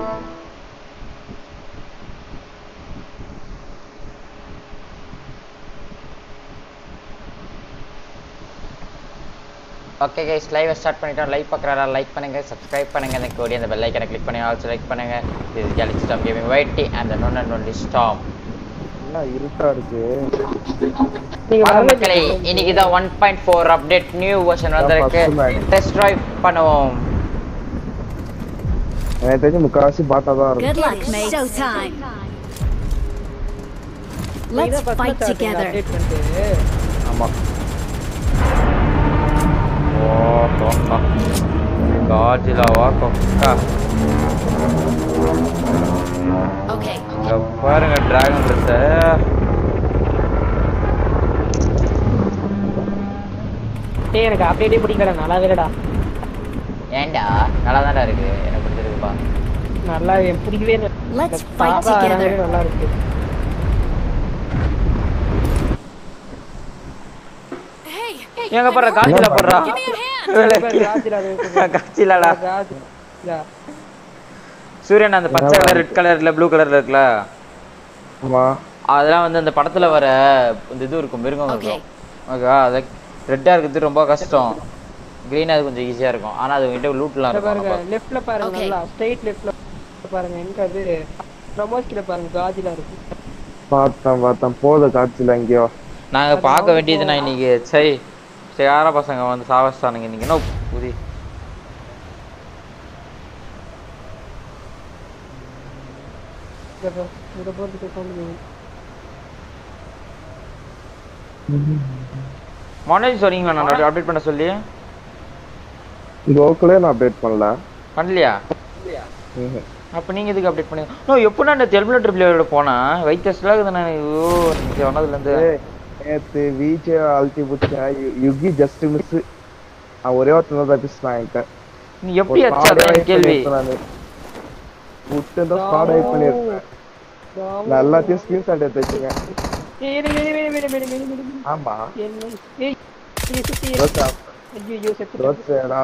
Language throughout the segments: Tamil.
ஓகே கைஸ் லைவ் ஸ்டார்ட் பண்ணிட்டோம் லைவ் பார்க்குறாரா லைக் பண்ணுங்க சப்ஸ்கிரைப் பண்ணுங்க எனக்கு ஓடி அந்த பெல் ஐக்கனை கிளிக் பண்ணி ஆல்சோ லைக் பண்ணுங்க இது galaxy storm gaming YT and one and only storm என்ன இருட்டா இருக்கு நீங்க வாங்க வரவே மக்களே இன்னைக்கு தான் one point four update new version வந்திருக்கு first match. டெஸ்ட் ட்ரைவ் பண்ணுவோம் எனக்கு தெரிஞ்சு முக்காவாசி பாட்டா தான் இருக்கும் Good luck, mate. Showtime. Let's fight together. Update பண்ணிட்டு ஆமா ஓ காஜிலாவா கொக்கா Okay. இங்க பாருங்க டிராகன் ட்ரெஸ்ஸை டேய் எனக்கு அப்டேட்டே பிடிக்கலடா நல்லாவே இல்லடா ஏன்டா நல்லா தான்டா இருக்கு எனக்கு பிடிச்சிருக்குப்பா நல்லா எனக்கு பிடிக்கவே இல்லை Let's இந்த fight பாப்பா together. ஆடுறதே நல்லா இருக்கு எங்க போடுற காஜிலா போடுறா ராஜிலா காஜிலாடா ராஜ் யா சூரியன் அந்த பச்சை கலர் ரெட் கலர்ல ப்ளூ கலர்ல இருக்குல்ல ஆமா அதெல்லாம் வந்து அந்த படத்துல வர இந்த இது இருக்கும் மிருகம் Okay. இருக்கும் ஓகேவா அது ரெட்டா இருக்கிறது ரொம்ப கஷ்டம் கிரீனா அது கொஞ்சம் ஈஸியா இருக்கும் ஆனா அது கிட்ட லூட்லாம் இத இருக்கும் பாருங்க நம்ம. லெஃப்ட்ல பாருங்க Okay. நல்லா ஸ்ட்ரைட் லெஃப்ட்ல பாருங்க எங்க அது ப்ரமோஸ் கிட்ட பாருங்க காஜிலா இருக்கு பார்த்தேன் பார்த்தேன் போத காட்சியில எங்கேயோ நாங்க அது பார்க்க அவங்க வேண்டியது நான் இன்னைக்கு சரி சரி யாரா பசங்க வந்து சாவஸ்தானுங்க இன்னைக்கு என்ன புதி இத பா- இத போறதுக்கு கொண்டு மனோஜ் சொல்றீங்களா நான் அப்டேட் பண்ண சொல்லி கோகுலே நான் அப்டேட் பண்ணல பண்ணலையா ம்ஹும். அப்ப நீங்க எதுக்கு அப்டேட் பண்ணி நோ எப்போ நான் இந்த தெலுங்குல பிளேயரோட போனேன் வைத்தஸ்ல இருக்குது நான் ஐயோ நீங்க சொன்னதுல இருந்து ஏய், நேத்து வீச்சே அழுத்தி பிடிச்சேன் யு- யுகி ஜஸ்ட் மிஸ் நான் ஒரே ஒருத்தன் தான் பேசினான் என்கிட்ட நீ எப்படி அச்சா அதான் கேள்வி விட்டு தான் ஸ்பாட் ஆகி பண்ணிருக்கேன் நான் எல்லாத்தையும் ஸ்கிரீன்ஷாட் எடுத்து வச்சுக்கேன் ஏய் இரு, இரு, இரு, இரு, இரு, இரு, இரு, இரு. ஆமா என்ன ஏய் நீ சுத்தி ரோசா ஐயோ செத்து ரோசேடா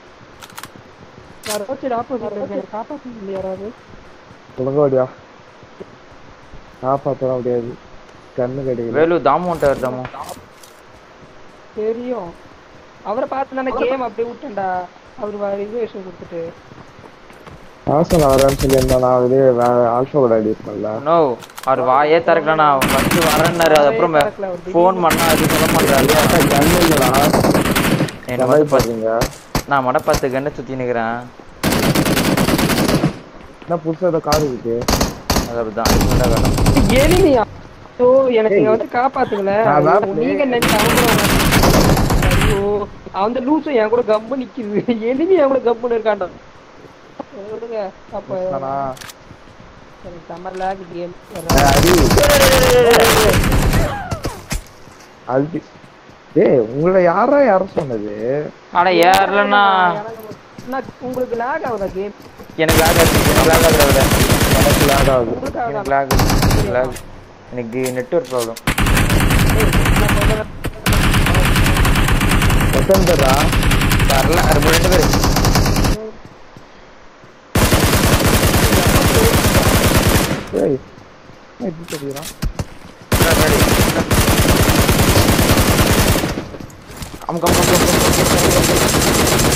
நான் ரோச்சர் ஆப்போசிட்ல இருக்கேன் காப்பாத்த முடியல யாராவது சொல்லுங்க ஓடியா காப்பாற்றலாம் முடியாது கண்ணு கிடைக்கல வேலு தாமு வந்துட்டார் தாமு தெரியும் அவரை பார்த்து தானே கேம் அப்படியே விட்டேன்டா அவர் ரிசர்வேஷன் கொடுத்துட்டு ஆசை வரேன்னு சொல்லி இருந்தா நான் அதுலயே ஆல்ஃபா கூட அடி பண்ணல நோ அவர் வாயே திறக்கலண்ணா ஃபர்ஸ்ட் வரேன்னாரு அதுக்கப்புறம் ஃபோன் பண்ணா அது சொல்ல மாட்டாரு கண்ணு இல்லடா என்ன கதை மட்டும் பாத்து பாருங்க நான் மட்டும் பத்து கண்ணை சுத்தி நிக்கிறேன் என்ன புதுசா ஏதோ கார் இருக்கு அது அப்படிதான் இது மட்டும் காட்டும். எனிமியா ஓ எனக்கு இங்க வந்து காப்பாத்துக்கல நான் தான் நீங்க நினைச்சு அவங்க கூட வராங்க. ஐயோ அந்த லூசும் என் கூட கம்பு நிக்குது எனிமி என் கூட கம்புன்னு இருக்காண்டா விடுங்க அப்ப ஆனா, எனக்கு சம்மர் லேக் கேம் ஏய், அடி அல்டி டேய் உங்களை யாரா யாரும் சொன்னது அட ஏறலண்ணா உங்களுக்கு லேக் ஆகுதா கேம் எனக்கு லாக் ஆச்சு எனக்கு லாக் ஆகுது விட எனக்கு லேட் ஆகுது உங்களுக்கு எனக்கு லாக் லாக் எனக்கு நெட்வொர்க் ப்ராப்ளம் எத்தனை பேரா வரல அது ரெண்டு பேர் ஏய் என்ன இப்படி தெரியுறான் கம் கம் கம் கம்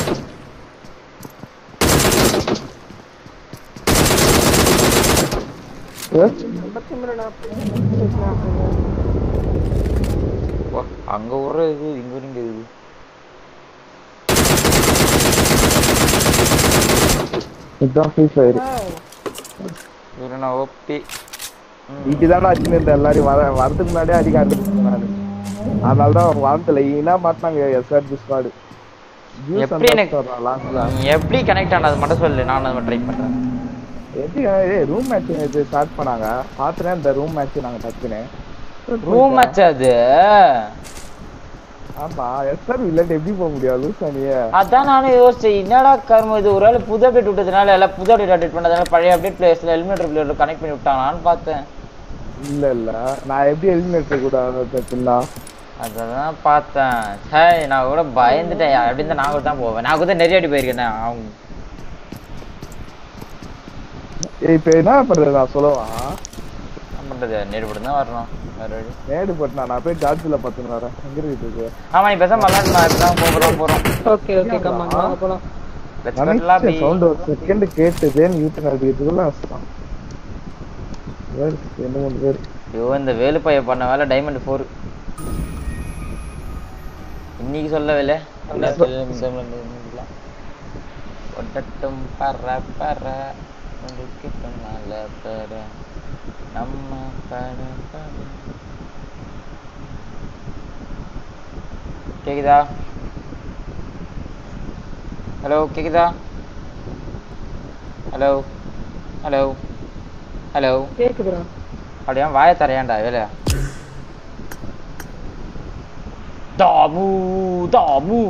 ஐம்பத்தி மூணு நாற்பது வா, அங்க ஒரு இது இங்க ஒரு இங்க இது இதுதான் ஃப்ரீ ஃபயர் இவரு நான் ஓபி வீட்டு தான் அடிச்சுன்னு இருந்தேன் எல்லாரையும் வர வரதுக்கு முன்னாடியே அடிக்க ஆரம்பிச்சேன் நான் அதனால தான் வரத்துல ஈனா மாட்டினாங்க எஸ்ஆர்பி ஸ்குவாடு எப்படி எனக்கு லாஸ்ட்ல நீ எப்படி கனெக்ட் ஆனது மட்டும் சொல்லு நான் அதை ட்ரை பண்றேன் எப்படி ஏய் ரூம் மேட்ச் இது ஸ்டார்ட் பண்ணாங்க பாத்துறேன் இந்த ரூம் மேட்ச் நாங்க டக்குன்னு ரூம் மேட்ச் அது ஆமா எஸ்ஆர் இல்லாட்டி எப்படி போக முடியாது லூசா நீ அதான் நானும் யோசிச்சேன் என்னடா கர்மம் இது ஒரு வேளை புது அப்டேட் விட்டதுனால எல்லாம் புது அப்டேட் அப்டேட் பண்ணதுனால பழைய அப்டேட் பிளேயர்ஸ்ல எலிமினேட்டர் பிளேயர்ல கனெக்ட் பண்ணி விட்டாங்களான்னு பார்த்தேன் இல்ல இல்ல நான் எப்படி எலிமினேட் கூட பின்னா அதான் பார்த்தேன் சே நான் கூட பயந்துட்டேன் அப்படி இருந்தா நான் கூட தான் போவேன் நான் கூட நிறைய அடி போயிருக்கேன் அவங்க ஏய் இப்ப என்ன பண்றது நான் சொல்லவா என்ன பண்றது நேரு போட்டு தான் வரணும் வேற வழி நேடு போட்டு நான் போய் ஜார்ஜில பத்துன்னு வரேன் எங்க இருக்குது ஆமா நீ பேசாம விளாடுமா இப்பதான் போகிறோம் போறோம் ஓகே ஓகே கம்மா வாங்க போலாம் லெட்ஸ் கட் லாபி சவுண்ட் ஒரு செகண்ட் கேட்டுதேன்னு யூட்டன் அடிக்கிறதுக்குள்ள அவசரம் வேறு ரெண்டு மூணு பேர் ஐயோ இந்த வேலுப்பைய பண்ண வேலை டைமண்ட் ஃபோர் இன்னைக்கு சொல்லவில்லை ஒட்டட்டும் பற பற உனக்கு பின்னால பற நம்ம பட பட கேக்குதா ஹலோ கேக்குதா ஹலோ ஹலோ ஹலோ கேக்குதுடா அப்படியா வாய தரையாண்டா வேலையா தாமு தாமு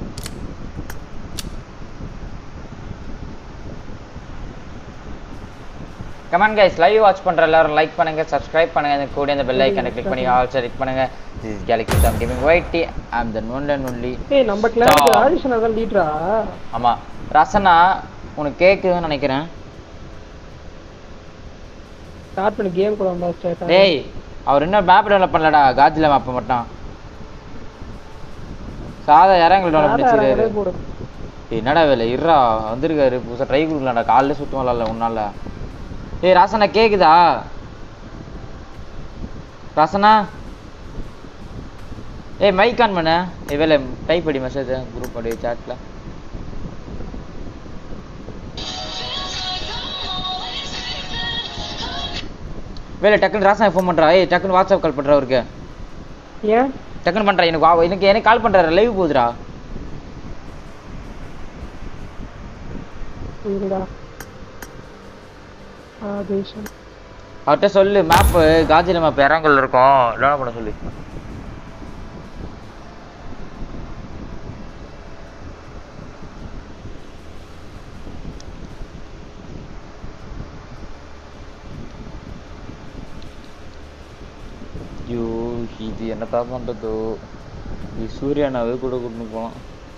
கமான் கைஸ் லைவ் வாட்ச் பண்ற எல்லாரும் லைக் பண்ணுங்க சப்ஸ்கிரைப் பண்ணுங்க இந்த கூட இந்த பெல் ஐக்கனை கிளிக் பண்ணி ஆல் கிளிக் பண்ணுங்க this is galaxy storm gaming YT I am the one and only ஏய் நம்ம கிளாஸ் ஆடிஷன் அதான் லீடரா ஆமா ரசனா உனக்கு கேக்குதுன்னு நினைக்கிறேன் ஸ்டார்ட் பண்ணி கேம் கூட வந்தா ஸ்டார்ட் டேய் அவர் இன்னும் மேப் டெவலப் பண்ணலடா காஜில மேப் மட்டும் சாதா இறங்கல டெவலப் பண்ணிச்சிருக்காரு போடு டேய், என்னடா வேலை இருடா வந்திருக்காரு புதுசா ட்ரை கொடுக்கலாம்டா காலைல சுத்தம் இல்ல உன்னால ஏய் ராசனா கேக்குதா ராசனா ஏய் மைக் ஆன் பண்ண ஏய் வேலை டைப் அடி மெசேஜ் குரூப் அடி சாட்ல வேலை டக்குன்னு ராசனா ஃபோன் பண்றா ஏய் டக்குன்னு வாட்ஸ்அப் கால் பண்றா அவருக்கு ஏன் டக்குன்னு பண்றா எனக்கு வா- எனக்கு எனக்கு கால் பண்றாரு லைவ் போகுதுடா இருடா ஆடிஷன் அவர்கிட்ட சொல்லு மேப் காஜில மேப் இறங்கல் இருக்கும் டவுன்லோட் பண்ண சொல்லு ஐயோ இது என்னத்தான் பண்றதோ இது சூர்யானாவே கூட கூட்டின்னு போகலாம்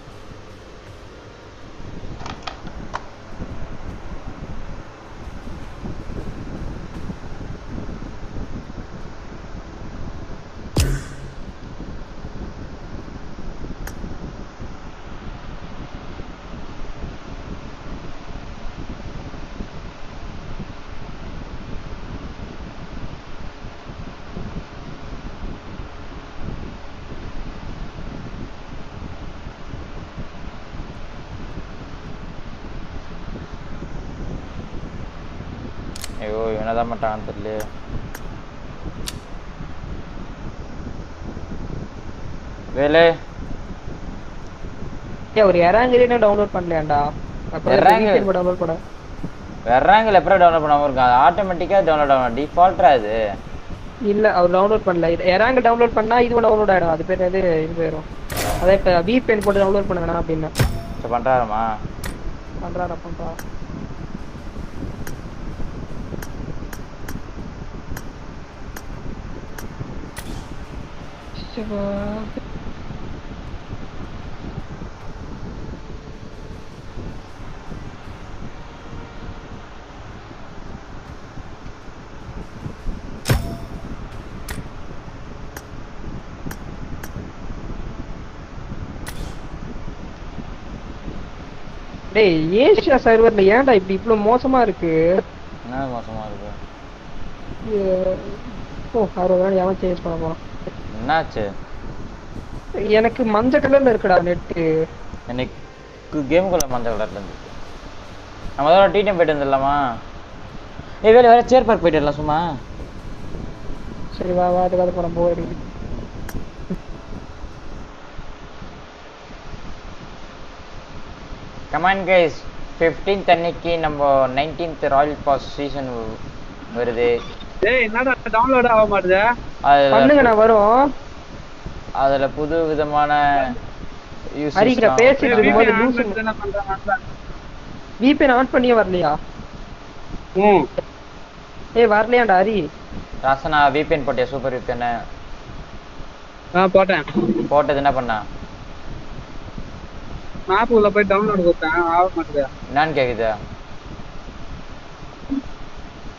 ஐயோ என்னதான் மாட்டான்னு தெரியல வேலை ஏய் ஒரு இறங்குறேன்னு டவுன்லோட் பண்ணலையாண்டா இறங்கு. அப்புறம் டவுன்லோட் பண்ண வெறாங்கல் எப்பறம் டவுன்லோட் பண்ணாம இருக்கும் அது ஆட்டோமேட்டிக்காக டவுன்லோட் ஆகும் டிஃபால்ட்டா அது இல்ல அவர் டவுன்லோட் பண்ணல இறங்க டவுன்லோட் பண்ணா இது டவுன்லோட் ஆயிடும் அது பேர் எது இது போயிடும் அதே இப்ப VPN போட்டு டவுன்லோட் பண்ணுங்கண்ணா அப்படின்னு சரி பண்றாருமா பண்றாடா பண்றா சிவா. டேய் ஏசியா சர்வர்ல ஏன்டா இப்படி இவ்ளோ மோசமா இருக்கு என்ன மோசமா இருக்கு ஏ- ஓ அறுபது நாள் எவன் சேஞ்ச் பண்ண போறான் என்னாச்சு எனக்கு மஞ்சள் கலர்ல இருக்குடா நெட்டு எனக்கு கேமுக்குள்ள மஞ்சள் கலர்ல இருந்துச்சு நம்ம அதோட டிடிஎம் போயிட்டு வந்துடலாமா ஏய் வேலை வேற சேர் பார்க் போயிட்டு வரலாம் சும்மா சரி வா வா அதுக்காக போறோம் போய் கமான் கைஸ் ஃபிஃப்டீன்த் அன்னைக்கு நம்ம நைன்டீன்த் ராயல் பாஸ் சீசன் வருது டேய் என்னடா டவுன்லோட் ஆக மாட்டுது பண்ணுங்க அதுல நான் வரும் அதுல புது விதமான ஹரிக்கிட்ட யூசஸ் பேசிட்டு இருக்கும்போது VPN லூசு ஆன் என்ன பண்றான் விபிஎன் ஆன் பண்ணியே வரலையா ம் ஏய் வரலையாண்டா ஹரி ராசனா விபிஎன் போட்டியா சூப்பர் விபிஎன் ஆ போட்டேன் போட்டது என்ன பண்ணா மேப் உள்ள போய் டவுன்லோட் கொடுத்தேன் ஆக மாட்டுது என்னன்னு கேக்குது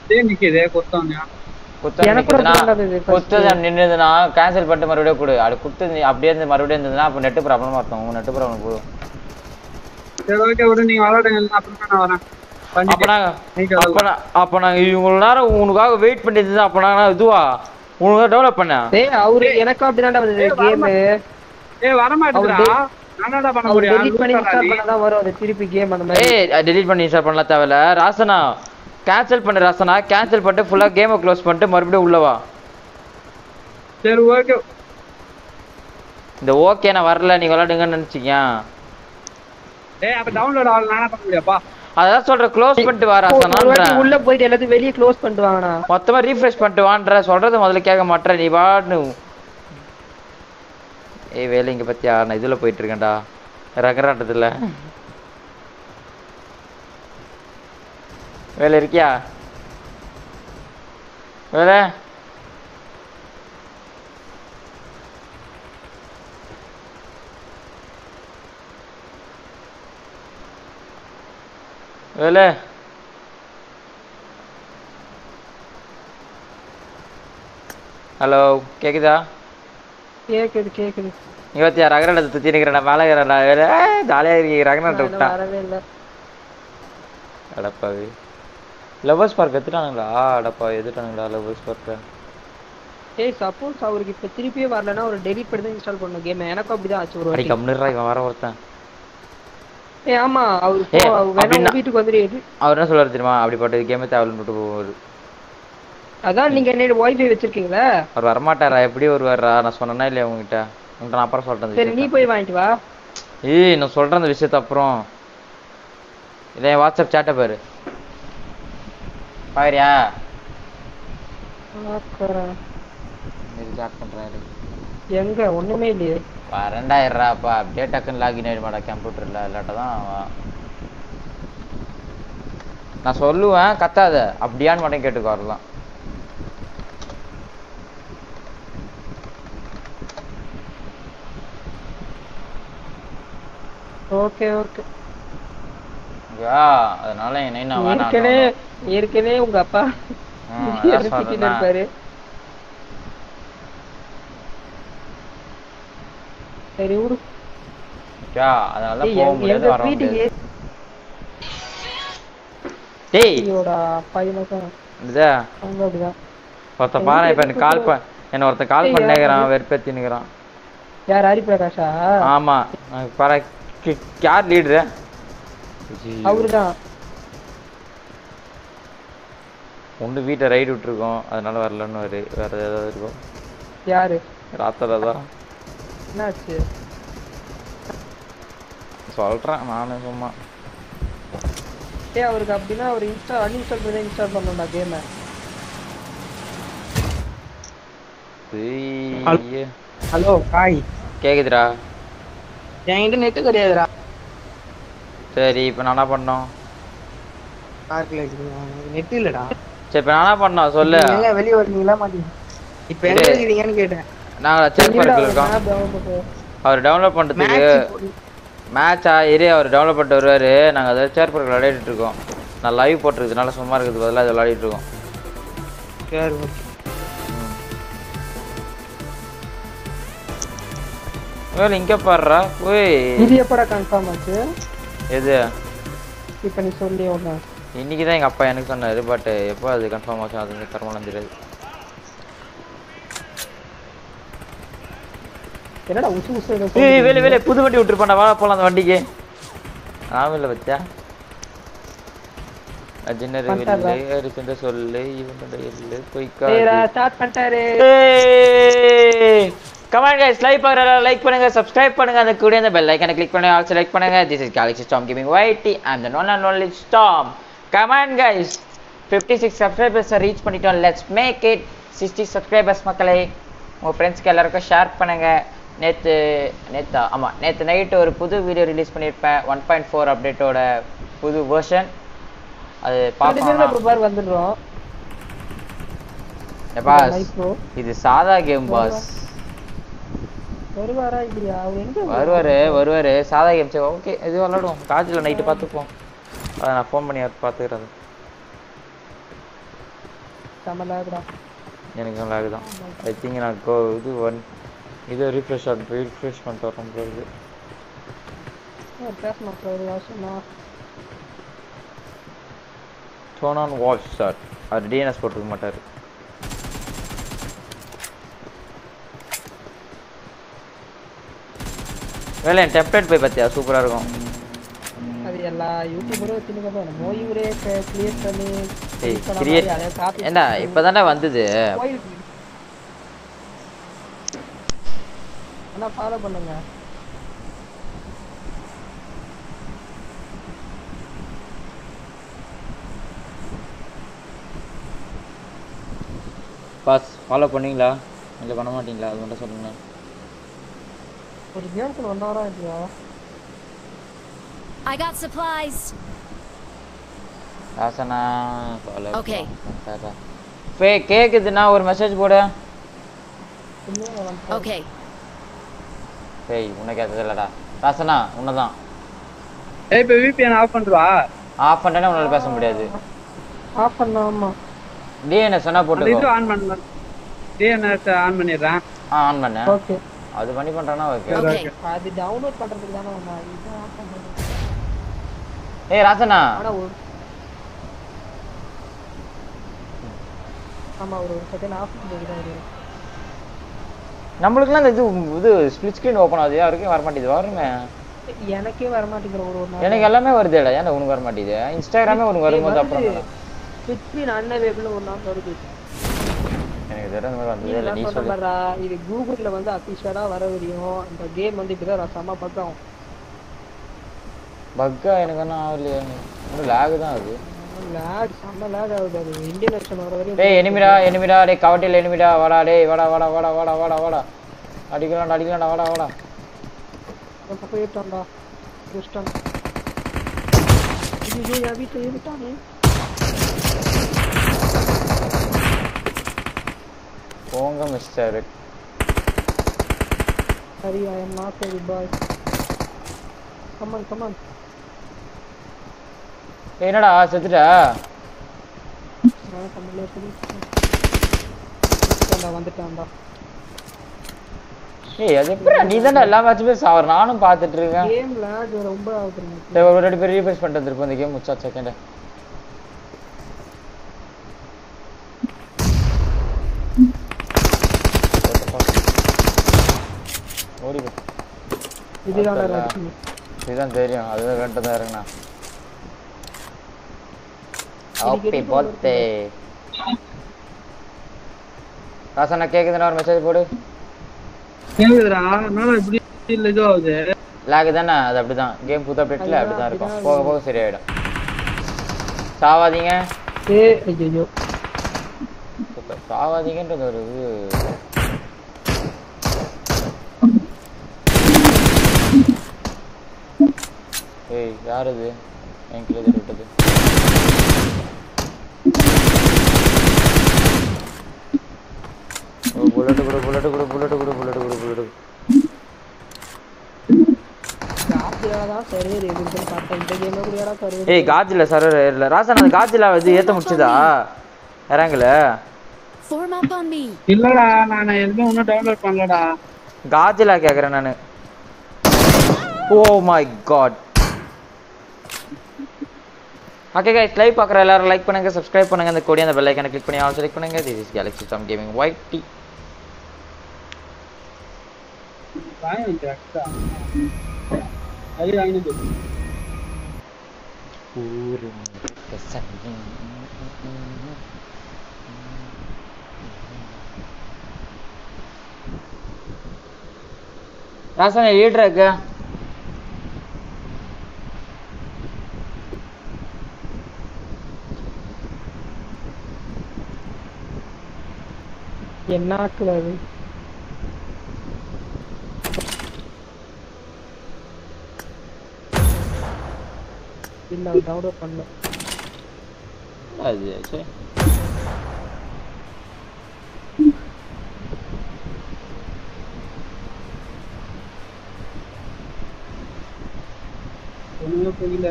டேய் நிக்குது கொத்தவங்க குத்தம் எனக்கு கூட நிக்குதுன்னா, அப்படிதான் இருந்தது first. குத்தம் நின்றுதுன்னா கேன்சல் பண்ணிட்டு மறுபடியும் கொடு அது குத்து நீ அப்படியே இருந்து மறுபடியும் இருந்ததுன்னா அப்போ நெட்டு ப்ராப்ளமா இருக்கும் உங்க நெட்டு ப்ராப்ளம் போடும் சரி ஓகே விடு நீங்க விளையாடுங்க இல்லைன்னா அப்புறமா நான் வரேன் அப்ப பண்ணிட்டு நாங்க நீங்க அப்ப நான் அப்ப நாங்க இவ்வளவு நேரம் உனக்காக வெயிட் பண்ணிட்டு இருந்தா அப்ப நாங்க இதுவா உனக்கு டெவலப் பண்ண டேய் அவரு எனக்கும் அப்படிதான்டா வந்தது கேம் ஏய் வர மாட்டேதுடா நானடா பண்ண அவர் முடியும் டெலீட் பண்ணி இன்ஸ்டால் பண்ணா வரும் அது திருப்பி கேம் அந்த மாதிரி ஏய் டெலீட் பண்ணி இன்ஸ்டால் பண்ணலாம் தேவையில்ல ராசனா கேன்சல் பண்ணு ராசனா கேன்சல் பண்ணிட்டு ஃபுல்லா கேமை க்ளோஸ் பண்ணிட்டு மறுபடியும் உள்ள வா சரி ஓகே இந்த ஓகே நான் வரல நீங்க விளையாடுங்கன்னு நினைச்சீங்க ஏய் அப்ப டவுன்லோட் ஆகல நானா பண்ண முடியாப்பா அதான் சொல்ற க்ளோஸ் பண்ணிட்டு வா ஒரு வாட்டி ராசனான்றேன் உள்ள போயிட்டு எல்லாத்தையும் வெளியே க்ளோஸ் பண்ணிட்டு வாங்கண்ணா மொத்தமா ரீஃப்ரெஷ் பண்ணிட்டு வான்ற சொல்றது முதல்ல கேட்க மாட்டேற நீ பாட்டு ஏய் வேலை இங்க பத்தியா நான் இதுல போயிட்டு இருக்கேன்டா ரகராட்டத்துல வேலை இருக்கியா வேலை வேலை ஹலோ கேக்குதா கேக்குது கேக்குது நீ பத்தியா ரகராட்டத்தை சுத்தி நிக்கிறேன் மேலே இருக்கிறேன்டா வேலை ஜாலியா இருக்கீங்க ரகராட்டை நான் விட்டா வரவே இல்ல அடப்பாவி லவ்வர்ஸ் பார்க் எடுத்துட்டானுங்களா அடப்பா எடுத்துட்டானுங்களா லவ்வர்ஸ் பார்க்க ஏய் சப்போஸ் அவருக்கு இப்ப திருப்பியே வரலன்னா ஒரு டெலீட் பண்ணி தான் இன்ஸ்டால் பண்ணணும் கேம் எனக்கும் அப்படிதான் ஆச்சு ஒரு அடி வாட்டி கம்னுறா இவன் வர ஒருத்தன் ஏய் ஆமா அவரு ஏய், போ- வேணா அப்படின்னா- உங்க வீட்டுக்கு வந்துட்டு அவர் என்ன சொல்றாரு தெரியுமா அப்படிப்பட்ட கேமே தேவையில்லைன்னு விட்டு போவாரு அதான் நீங்க என்ன வைஃபை வச்சிருக்கீங்களா அவர் வரமாட்டாரா எப்படி வருவாரா நான் சொன்னேன்னா இல்லையா உங்ககிட்ட உங்கள்கிட்ட நான் அப்புறம் சொல்றேன் அந்த சரி நீ விஷயத்த. போய் வாங்கிட்டு வா ஏய் நான் சொல்றேன் அந்த விஷயத்த அப்புறம் இதை என் வாட்ஸ்அப் சேட்டை பாரு பாரியா பாக்குறேன். இது சாட் பண்றாரு எங்க ஒண்ணுமே இல்லையே ரெண்டாயிரம்ப்பா அப்படியே டக்குன்னு லாகின் ஆயிடுமாடா கம்ப்யூட்டர்ல இல்லாட்ட தான் அவன். நான் சொல்லுவேன் கத்தாத அப்படியான்னு மட்டும் கேட்டுக்கோ வரலாம் ஓகே ஓகே யா அதனால என்னை நான் வேணாம் ஏற்கனவே ஏற்கனவே உங்க அப்பா ம், அதான் திட்டிட்டு சொல்றேன். இருப்பாரு சரி விடு யா அதனால தான் ஏய், போக எங்க- முடியாது எங்க வர வீட்டுக்கு முடியாது டேய் ஏசியோட பையனும் இதா அவங்க அப்படிதான் ஒருத்தன் பாரு இப்ப எனக்கு கால் ப என்ன ஒருத்தன் கால் ஏய், பண்ணிக்கிறான் யாரு? வெறுப்பேத்தினுக்கிறான் யார் ஹரிபிரகாஷா ஆமா நான் பாரு கி- யார் லீடரு அவருதான் ஒன்று வீட்டை ரைடு விட்டுருக்கோம் அதனால வரலன்னு வரு வேற ஏதாவது இருக்கும் யாரு ராத்திர தான் என்னாச்சு சொல்றேன் நானே சும்மா ஏய் அவருக்கு அப்படின்னா அவர் இன்ஸ்டா அன்இன்ஸ்டால் பண்ணி இன்ஸ்டால் பண்ணணும்டா கேமை ஐயே. ஹலோ காய் கேக்குதுடா என்கிட்ட நெட்டு கிடையாதுடா சரி இப்போ நானா பண்ணோம் பார்க்கல நெட் இல்லடா சரி இப்போ நானா பண்ணோம் சொல்லு எங்க வெளிய வரீங்களா மாட்டீங்க இப்ப எங்க இரு. இருக்கீங்கன்னு கேட்டேன் நாங்கள் சேர் பார்க்கில் இருக்கோம் அவர் டவுன்லோட் பண்ணுறதுக்கு மேட்ச் மேட்சா இரு அவர் டவுன்லோட் பண்ணிட்டு வருவார் நாங்கள் அதை சேர் பார்க்கில் விளையாடிட்டு இருக்கோம் நான் லைவ் போட்டிருக்கிறதுனால சும்மா இருக்கிறது பதிலாக அதை விளையாடிட்டு இருக்கோம் சரி ஓகே வேலை இங்கே பாடுறா ஓய் இது எப்படா கன்ஃபார்ம் ஆச்சு எது இப்ப நீ சொல்லி ஒண்ணு இன்னைக்கு தான் எங்கள் அப்பா எனக்கு சொன்னார் பட் எப்போ அது கன்ஃபார்ம் ஆச்சு அது வந்து கர்மலாம் தெரியாது என்னடா உசு உசு ஏதோ ஏய் சொல்லுது. வேலை வேலை புது வண்டி விட்டுருப்பாண்டா வா போலாம் அந்த வண்டிக்கு ஆமில்ல பத்தியா அஜினர் பண்ணிட்டாரா? வில்லு அரிசந்த சொல்லு இவனோட எல்லு ஏய், பொய்க்காது ரா- ஸ்டார்ட் பண்ணிட்டாரு கமெண்ட் கைஸ் லைக் பண்ணுங்க லைக் பண்ணுங்க சப்ஸ்கிரைப் பண்ணுங்க அந்த கூட அந்த பெல் ஐக்கனை கிளிக் பண்ணுங்க ஆல்சோ லைக் பண்ணுங்க this is Galaxy storm gaming YT and one and only storm comment guys 56 six சப்ஸ்கிரைபர்ஸை ரீச் பண்ணிட்டோம் let's make it sixty subscribers மக்களே உங்கள் ஃப்ரெண்ட்ஸ்க்கு எல்லாருக்கும் ஷேர் பண்ணுங்க நேற்று நேத்தா ஆமாம் நேற்று நைட்டு ஒரு புது வீடியோ ரிலீஸ் பண்ணியிருப்பேன் ஒன் பாயிண்ட் ஃபோர் அப்டேட்டோட புது வெர்ஷன் அது ரெண்டு பேரும் பார்க்கணும் இப்ப பாரு வந்துடுறோம் பாஸ் மைக்ரோ இது சாதா கேம் பாஸ் வருவாரா இல்லையா அவர் எங்க வருவாரு வருவாரு சாதா கேம் சரி ஓகே இது விளாடுவோம் காஜில் நைட்டு பார்த்துப்போம் அதை நான் ஃபோன் பண்ணி பார்த்துக்கிறது செம லேக்டா எனக்கு lag தான் ஐ திங்க் நான் கோ இது ஒன் இது ரீஃப்ரெஷ் ஆகிட்டு ரீஃப்ரெஷ் பண்ணிட்டு வரேன் bro இது பேச மாட்டாரு வாசனா டோன் ஆன் வாட்ச் சார் அவர் டிஎன்எஸ் போட்டுக்க மாட்டார் வேலை என் டெம்ப்ளேட் போய் பார்த்தியா சூப்பராக இருக்கும் அது எல்லா யூடியூபரும் வச்சுருக்கோம் நம்ம இவரே கிளியர் பண்ணி ஏய் பண்ண கிரியேட் மாதிரி அதை copy ஏண்டா பண்ணி இப்போ தானே வந்தது போயிருக்கு. அண்ணா ஃபாலோ பண்ணுங்க பாஸ் ஃபாலோ பண்ணீங்களா இல்லை பண்ண மாட்டீங்களா அது மட்டும் சொல்லுங்க ஒரு கேம்ஸ்ல ஒன் ஹவரா இல்லையா I got supplies. ராசனா ஃபாலோ Okay. ஃபே கேக்குதுன்னா ஒரு மெசேஜ் போடு இன்னும் one Okay. ஏய் உனக்கு கேட்டது இல்லடா ராசனா உன்னதான் ஏய் இப்ப விபிஎன் ஆஃப் பண்ணுவா ஆஃப் பண்ணிட்டேன்னா உன்னால பேச முடியாது ஆஃப் பண்ணாமா டிஎன்எஸ் சொன்னா அந்த இது போட்டுக்கோ ஆன் பண்ண டிஎன்எஸ் ஆன் பண்ணிடுறேன் ஆ ஆன் பண்ண ஓகே அது பண்ணி பண்றானா ஓகே Okay. அது டவுன்லோட் பண்றதுக்கு தானே நான் இது ஆஃப் பண்றது ஏய் ராசனா ஆனா ஒரு ஆமா ஒரு ஒரு செகண்ட் ஆஃப் பண்ணுறது தான் வரும் நம்மளுக்குலாம் இந்த இது இது ஸ்பிளிட் ஸ்க்ரீன் ஓப்பன் ஆகுது யாருக்கும் வர மாட்டேங்குது வருமே எனக்கே வர மாட்டேங்கிற ஒரு ஒரு நாள் எனக்கு எல்லாமே வருதுடா ஏன்டா உனக்கு வர மாட்டேங்குது இன்ஸ்டாகிராமே உனக்கு வரும்போது அப்புறம் தானே. ஸ்விட்ச் அன்அவேபிள் ஒரு நாள் வருது எனக்கு தெரியாத மாதிரி வந்ததே இது இல்லை நான் நீ சொன்ன சொல்லு மாதிரிடா, இது கூகுள்ல வந்து அபிஷியலா வர வரையும் இந்த கேம் வந்து இப்படிதான் செம்ம பக்கம் பக்கா எனக்கு ஒன்றும் ஆகலையே இன்னும் லேக் தான் அது லேக் செம்ம லேக் ஆகுது அது இந்தியன் வெர்ஷன் வர வரையும் டேய் எனிமிடா எனிமிடா டேய் கவட்டியில் எனிமிடா வாடா டேய் வாடா வாடா வாடா வாடா வாடா வாடா அடிக்கலாம்டா அடிக்கலாம்டா வாடா வாடா இந்த பக்கம் ஏறிட்டான்டா புஷ்டான் ஐயோ என் வீட்டில் ஏறிட்டானே போங்க மிஸ்டர் சரி I am not very boy come on come on என்னடா செத்துட்டா நான் கம்மலே வந்துட்டான்டா ஏய் அது எப்படி நீ தானே எல்லா மேட்சுமே சாவர் நானும் பார்த்துட்டு இருக்கேன் கேம் லேக் ரொம்ப ஆகுது எனக்கு. சரி ஒரு ரெண்டு பேர் ரீபேஸ் பண்ணிட்டு வந்திருப்போம் இந்த கேம் முடிச்சா செகண்ட் ஓடி போ. இதுதான் பார்த்தல. ரஜினி இதுதான் தெரியும் அதுதான் ரெண்டு தான் இருக்குண்ணா ஓகே அடிக்கடி போத்தே ராசண்ணா கேக்குதுன்னா ஒரு மெசேஜ் போடு கேக்குதுடா என்னடா இப்படி இல்ல இது ஆகுது லாக் தானே அது அப்படிதான் கேம் புது அப்டேட்ல அதுதான், அப்படிதான் இருக்கும் அப்படிதான் போக போக சரியாயிடும் சாவாதீங்க ஏ ஐயோ சூப்பர் சாவாதீங்கன்றது ஒரு இது ஏய் யார் இது என் கீழே தள்ளி விட்டது ஓ புல்லட் கூட புல்லட் கூட புல்லட் கூட புல்லட் கூட புல்லட் காப்பியாக தான் சர்வர் எதுன்னு பார்த்தேன் இந்த கேமே கூட யாரா சர்வர் ஏய் காஜில சர்வர் இல்ல ராசன் அந்த காஜில இது ஏத்த முடிச்சுதா இறங்கல Form up on me. இல்லடா நான் எதுவுமே இன்னும் டவுன்லோட் பண்ணலடா காஜிலா கேக்குறேன் நானு oh my god okay guys live பார்க்குற எல்லாரும் லைக் பண்ணுங்க சப்ஸ்கிரைப் பண்ணுங்க அந்த கொடி அந்த பெல் ஐக்கனை கிளிக் பண்ணி ஆல் செலக்ட் பண்ணுங்க this is Galaxy some gaming white டி வாங்கி வந்து extra. அது வாங்கினது ஊரு ராசன் லீடர் இருக்கு என்ன ஆக்குல அது இல்ல டவுன்லோட் பண்ணல அது சரி ஒண்ணுமே புரியல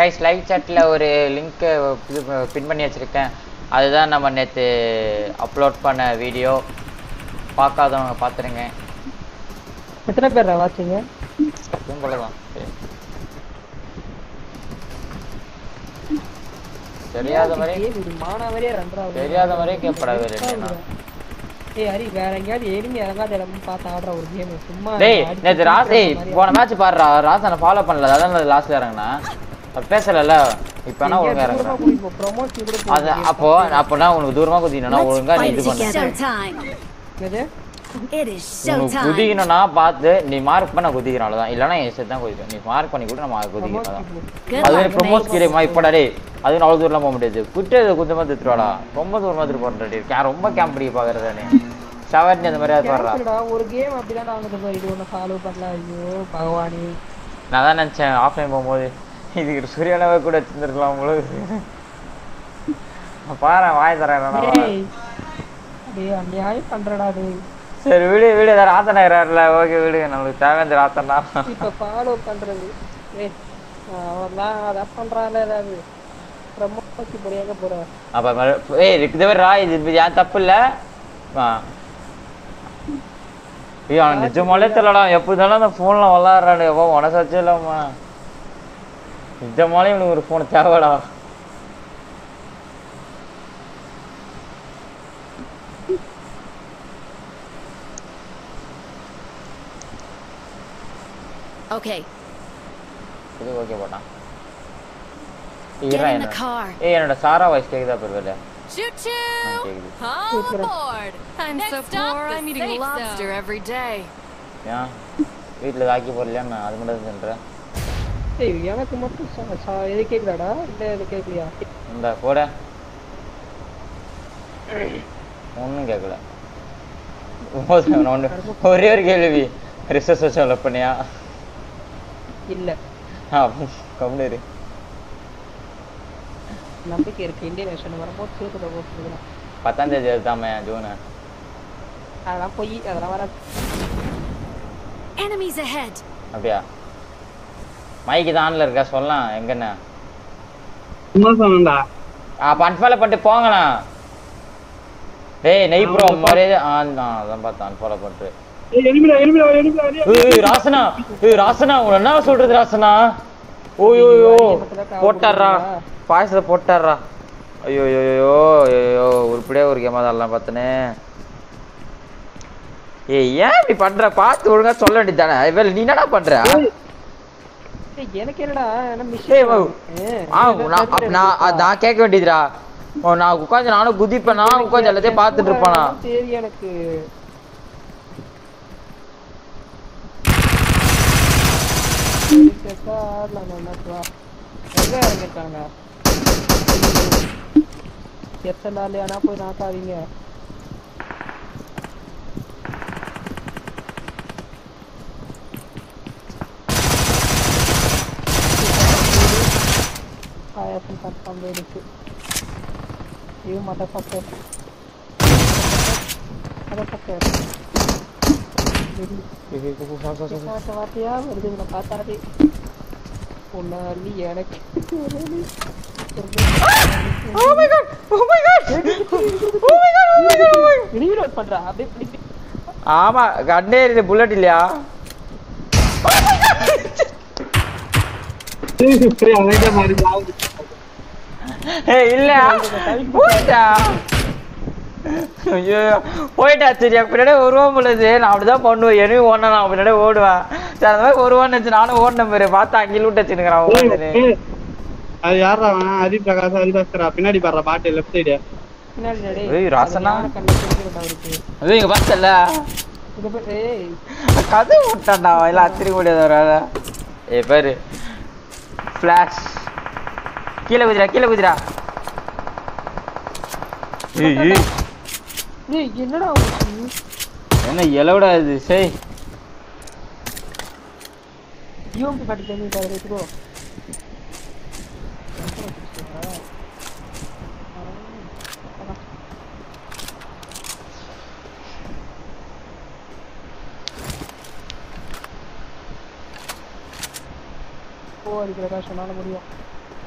கைஸ் லைவ் சாட்டில் ஒரு லிங்க்கு இது பின் பண்ணி வச்சுருக்கேன் அதுதான் நம்ம நேற்று அப்லோட் பண்ண வீடியோ பார்க்காதவங்க பார்த்துருங்க எத்தனை பேர் வாட்சிங்க அதுவும் போல தான் சரி. தெரியாத மாதிரி மானாவரியா ரெண்டாவது தெரியாத மாதிரியே கேட்படாது இல்லைன்னா ஏய் ஹரி வேற எங்கேயாவது எலும்பி இறங்காத இடம்னு பார்த்து ஆடுற ஒரு கேம் சும்மா டேய் அடிச்சு நேற்று ராஸ் ஏய் மாதிரி போன மேட்ச் பாடுறா ராசனை ஃபாலோ பண்ணல அதான் லாஸ்ட்ல இறங்குனா அப்ப பேசலல்ல இப்போ வேணா ஒழுங்கா தூரமா இறங்குறேன் கூட்டிட்டு போ, promotion கூட போ. அது அப்போ அப்போனா உனக்கு தூரமா குதிக்கணும்னா ஒழுங்கா நீ இது பண்ணு Showtime. என்னது? It is உனக்கு showtime. குதிக்கணும்னா பார்த்து நீ மார்க் பண்ண குதிக்கிறோம் அவ்வளவுதான் இல்லைன்னா என் சேர்த்து தான் குதிப்பேன் நீ மார்க் பண்ணி கூட நம்ம குதிக்கிறோம் அதான் Good அது luck, ப்ரொமோட் mate. கிரேமா இப்படா டேய் அது அவ்வளோ தூரம்லாம் போக முடியாது குட்டு குத்தமாக திருவாடா ரொம்ப தூரமாக திரு போடுறா கே ரொம்ப கேம்ப் பிடிக்க பார்க்குறதா நீ ஷவர்னி அந்த மாதிரி அது பாடுறா கேன்சல்டா, ஒரு கேம் அப்படிதான் வாங்குது பாரு, இது ஒண்ணு ஃபாலோ பண்ணல ஐயோ பகவானி நான் தான் நினச்சேன் ஆஃப்லைன் போகும்போது இதுக்கு சூர்யானவே கூட வச்சுருந்துருக்கலாம் உங்களுக்கு பாரு வாய் தரேன் டேய் டேய் அநியாயம் பண்றடா டேய் சரி விடு விடு ஏதாவது ராத்தனா இருக்கிறாருல ஓகே விடுங்க நம்மளுக்கு தேவையான ராத்தனா இப்ப ஃபாலோ பண்றது ஏய் அவன்லாம் அதை பண்றான்ல ஏதாவது ப்ரமோட் இப்படி எங்க போற அப்போ மறு- ஏய் இது வேறு ரா இது இது ஏன் தப்பு இல்லை ஆ ஐயோ அவன் நிஜமாலே தெரியலடா எப்போ இருந்தாலும் அந்த ஃபோனில் விளாட்றானு எப்போ மனசாச்சே இல்லாமா நிஜமாலே இவனுக்கு ஒரு ஃபோன் தேவைடா Okay, இது ஓகே போட்டான் get இருடா in the என்ன car. ஏய் என்னோட சாரா வாய்ஸ் கேக்குதா பெருவேல Choo choo! கேக்குது All aboard! I'm Next so stop, poor, the I'm eating safe lobster zone. every day. ஏன் வீட்டில் ஆக்கி போடலையா நான் அது மட்டும் தான் சொல்கிறேன் ஏய் எனக்கு மட்டும் ச- ச- இது கேக்குதாடா இல்ல இது கேக்கலையா இந்த போட ஒன்றும் கேட்கல ஒன்று ஒரே ஒரு கேள்வி ரிசர்ச் வச்சு லவ் பண்ணியா இல்ல ஆ கம்முனு இரு நம்பிக்கை இருக்கு இந்தியன் நேஷன் வரும்போது சேர்த்து போட்டுருக்கலாம் பத்தாம் தேதி எடுத்தாமே ஜூனு அதெல்லாம் போய் அதெல்லாம் வர Enemies ahead. அப்படியா மைக்கு தான் ஆன்ல இருக்கா சொல்லலாம் எங்கன்னு சும்மா சொன்னேன்டா அப்போ அன்ஃபாலோ பண்ணிட்டு போங்கண்ணா டேய் நெய் ப்ரோ மாதிரியே ஆ நான் அதான் பார்த்தேன் அன்ஃபாலோ பண்ணிட்டு ஏய் எலுமிடா எலுமிடா எலுமிடா ஏய் ராசனா ஏய் ராசனா உன என்ன சொல்றது ராசனா ஓய் ஓய் ஓ போட்டாரா பாயசத்தை போட்டாரா ஐயோ ஐயோ ஐயோ ஐயோ உருப்படியா ஒரு கேமா தான் பார்த்தனே ஏய் ஏன் இப்படி பண்ற பார்த்து ஒழுங்கா சொல்ல வேண்டியதானே வேலை நீ என்னடா பண்ற ஏய், எனக்கு என்னடா என்ன ஏய், வா. மிஷன் ஆ நான் அப்ப நான் அது நான் கேட்க வேண்டியதுடா ஓ நான் உட்காந்து நானும் குதிப்பேன் நான் உட்காந்து எல்லாத்தையும் பார்த்துட்டு இருப்பேனா சரி எனக்கு கேட்டா ஆடலாம் நல்லா எங்க இறங்கிருக்காங்க எத்தனை நாள் ஆனா போய் நாக்காதீங்க பாயாசம் கன்ஃபார்ம் இருக்கு You motherfucker. Motherfucker. காட்ட வார்த்தையா வருது இவனை பார்த்தாலே பொண்ணாலி எனக்கு ரீலோட் பண்றா அப்படியே இப்படி ஆமா கண்ணே புல்லட் இல்லையா அவன்கிட்ட மாதிரி ஆகுது ஏய் இல்ல போயிட்டா ஐயோ போயிட்டா சரி எனக்கு பின்னாடி வருவான் பொழுது நான் அப்படிதான் பண்ணுவேன் எனவும் ஓடனா நான் பின்னாடி ஓடுவேன் சரி அந்த மாதிரி வருவான்னு நினைச்சு நானும் ஓடின பாரு பார்த்தா அங்கே லூட் வச்சுருக்கிறான் உட்காந்துன்னு ஏய், அது யாரா அவன் ஹரி பிரகாஷ் ஹரிபாஸ்கரா பின்னாடி பாடுற பாட்டு லெஃப்ட் சைடு பின்னாடி நடி. ஏய், ராசனா. அது ஞான கண்ணு தெரிஞ்சுக்கிட்டா அவருக்கு. அது இங்க பார்த்தல இங்க போய், ஏய், கதை விட்டான்டா எல்லாம் அத்திரிக்க முடியாது ஒரு ஆளை ஏய் பாரு ஃப்ளாஷ் கீழே குதிரா கீழே குதிரா ஏய் ஏய் ஏய், என்னடா உனக்கு? என்ன எலவுடா இது சரி யூஎம்பி பாட்டு தெரிஞ்சுக்கிட்டா வச்சுக்கோ போ அடிக்கிறதா சொன்னாலும் முடியும்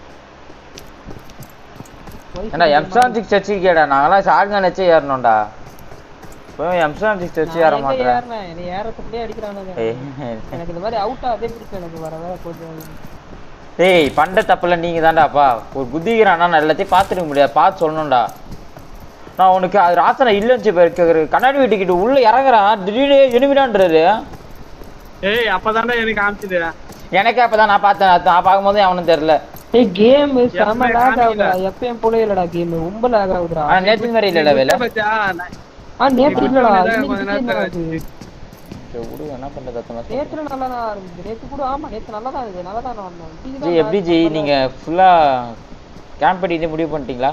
ஏண்டா எம்சான் சிக்ஸ் வச்சுக்கேடா நாங்களாம் ஷார்ட்கன் வச்சு ஏறணும்டா இப்போ எம்சான் சிக்ஸ் வச்சு ஏற மாட்டேன் என்னை ஏறத்துக்குள்ளே அடிக்கிறானுங்க ஏய். எனக்கு இந்த மாதிரி அவுட் ஆகவே பிடிக்கும் எனக்கு வர வர கொஞ்சம் டேய் பண்ட தப்புல நீங்க தான்டாப்பா ஒரு குதிக்கிறானா நான் எல்லாத்தையும் பார்த்துருக்க முடியாது பார்த்து சொல்லணும்டா நான் உனக்கு அது ராசனை இல்லைன்னு போயிருக்க கண்ணாடி வீட்டுக்கிட்ட உள்ள இறங்குறான் திடீர்னு எனிமிடான்றாரு ஏய் அப்பதான்டா எனக்கு காமிச்சது எனக்கே அப்பதான் நான் பார்த்தேன் அது நான் பார்க்கும்போது அவனும் தெரியல ஏய் கேம் செம எப்பயும் லாக் காமிக்கல. ஆகுதுடா எப்பயும் போல இல்லடா கேம் ரொம்ப லாக் ஆகுதுடா ஆனா நேற்று மாதிரி இல்லடா வேலை பச்சா நான் ஆ நேத்து இல்லடா கொஞ்ச இன்னைக்கு நேரத்துல நல்லா இருக்கு. சரி, விடு என்ன பண்றது அத்தனை நேத்துல நல்லா தான் இருந்துச்சு நேத்து கூட ஆமா நேத்து நல்லா தான் இருந்துச்சு நல்லா தான் வந்தோம் இன்னைக்கு ஜி தான் எப்படி lag ஜி ரொம்ப நீங்க ஃபுல்லா கேம்ப் பண்ணிட்டு முடிவு பண்ணிட்டீங்களா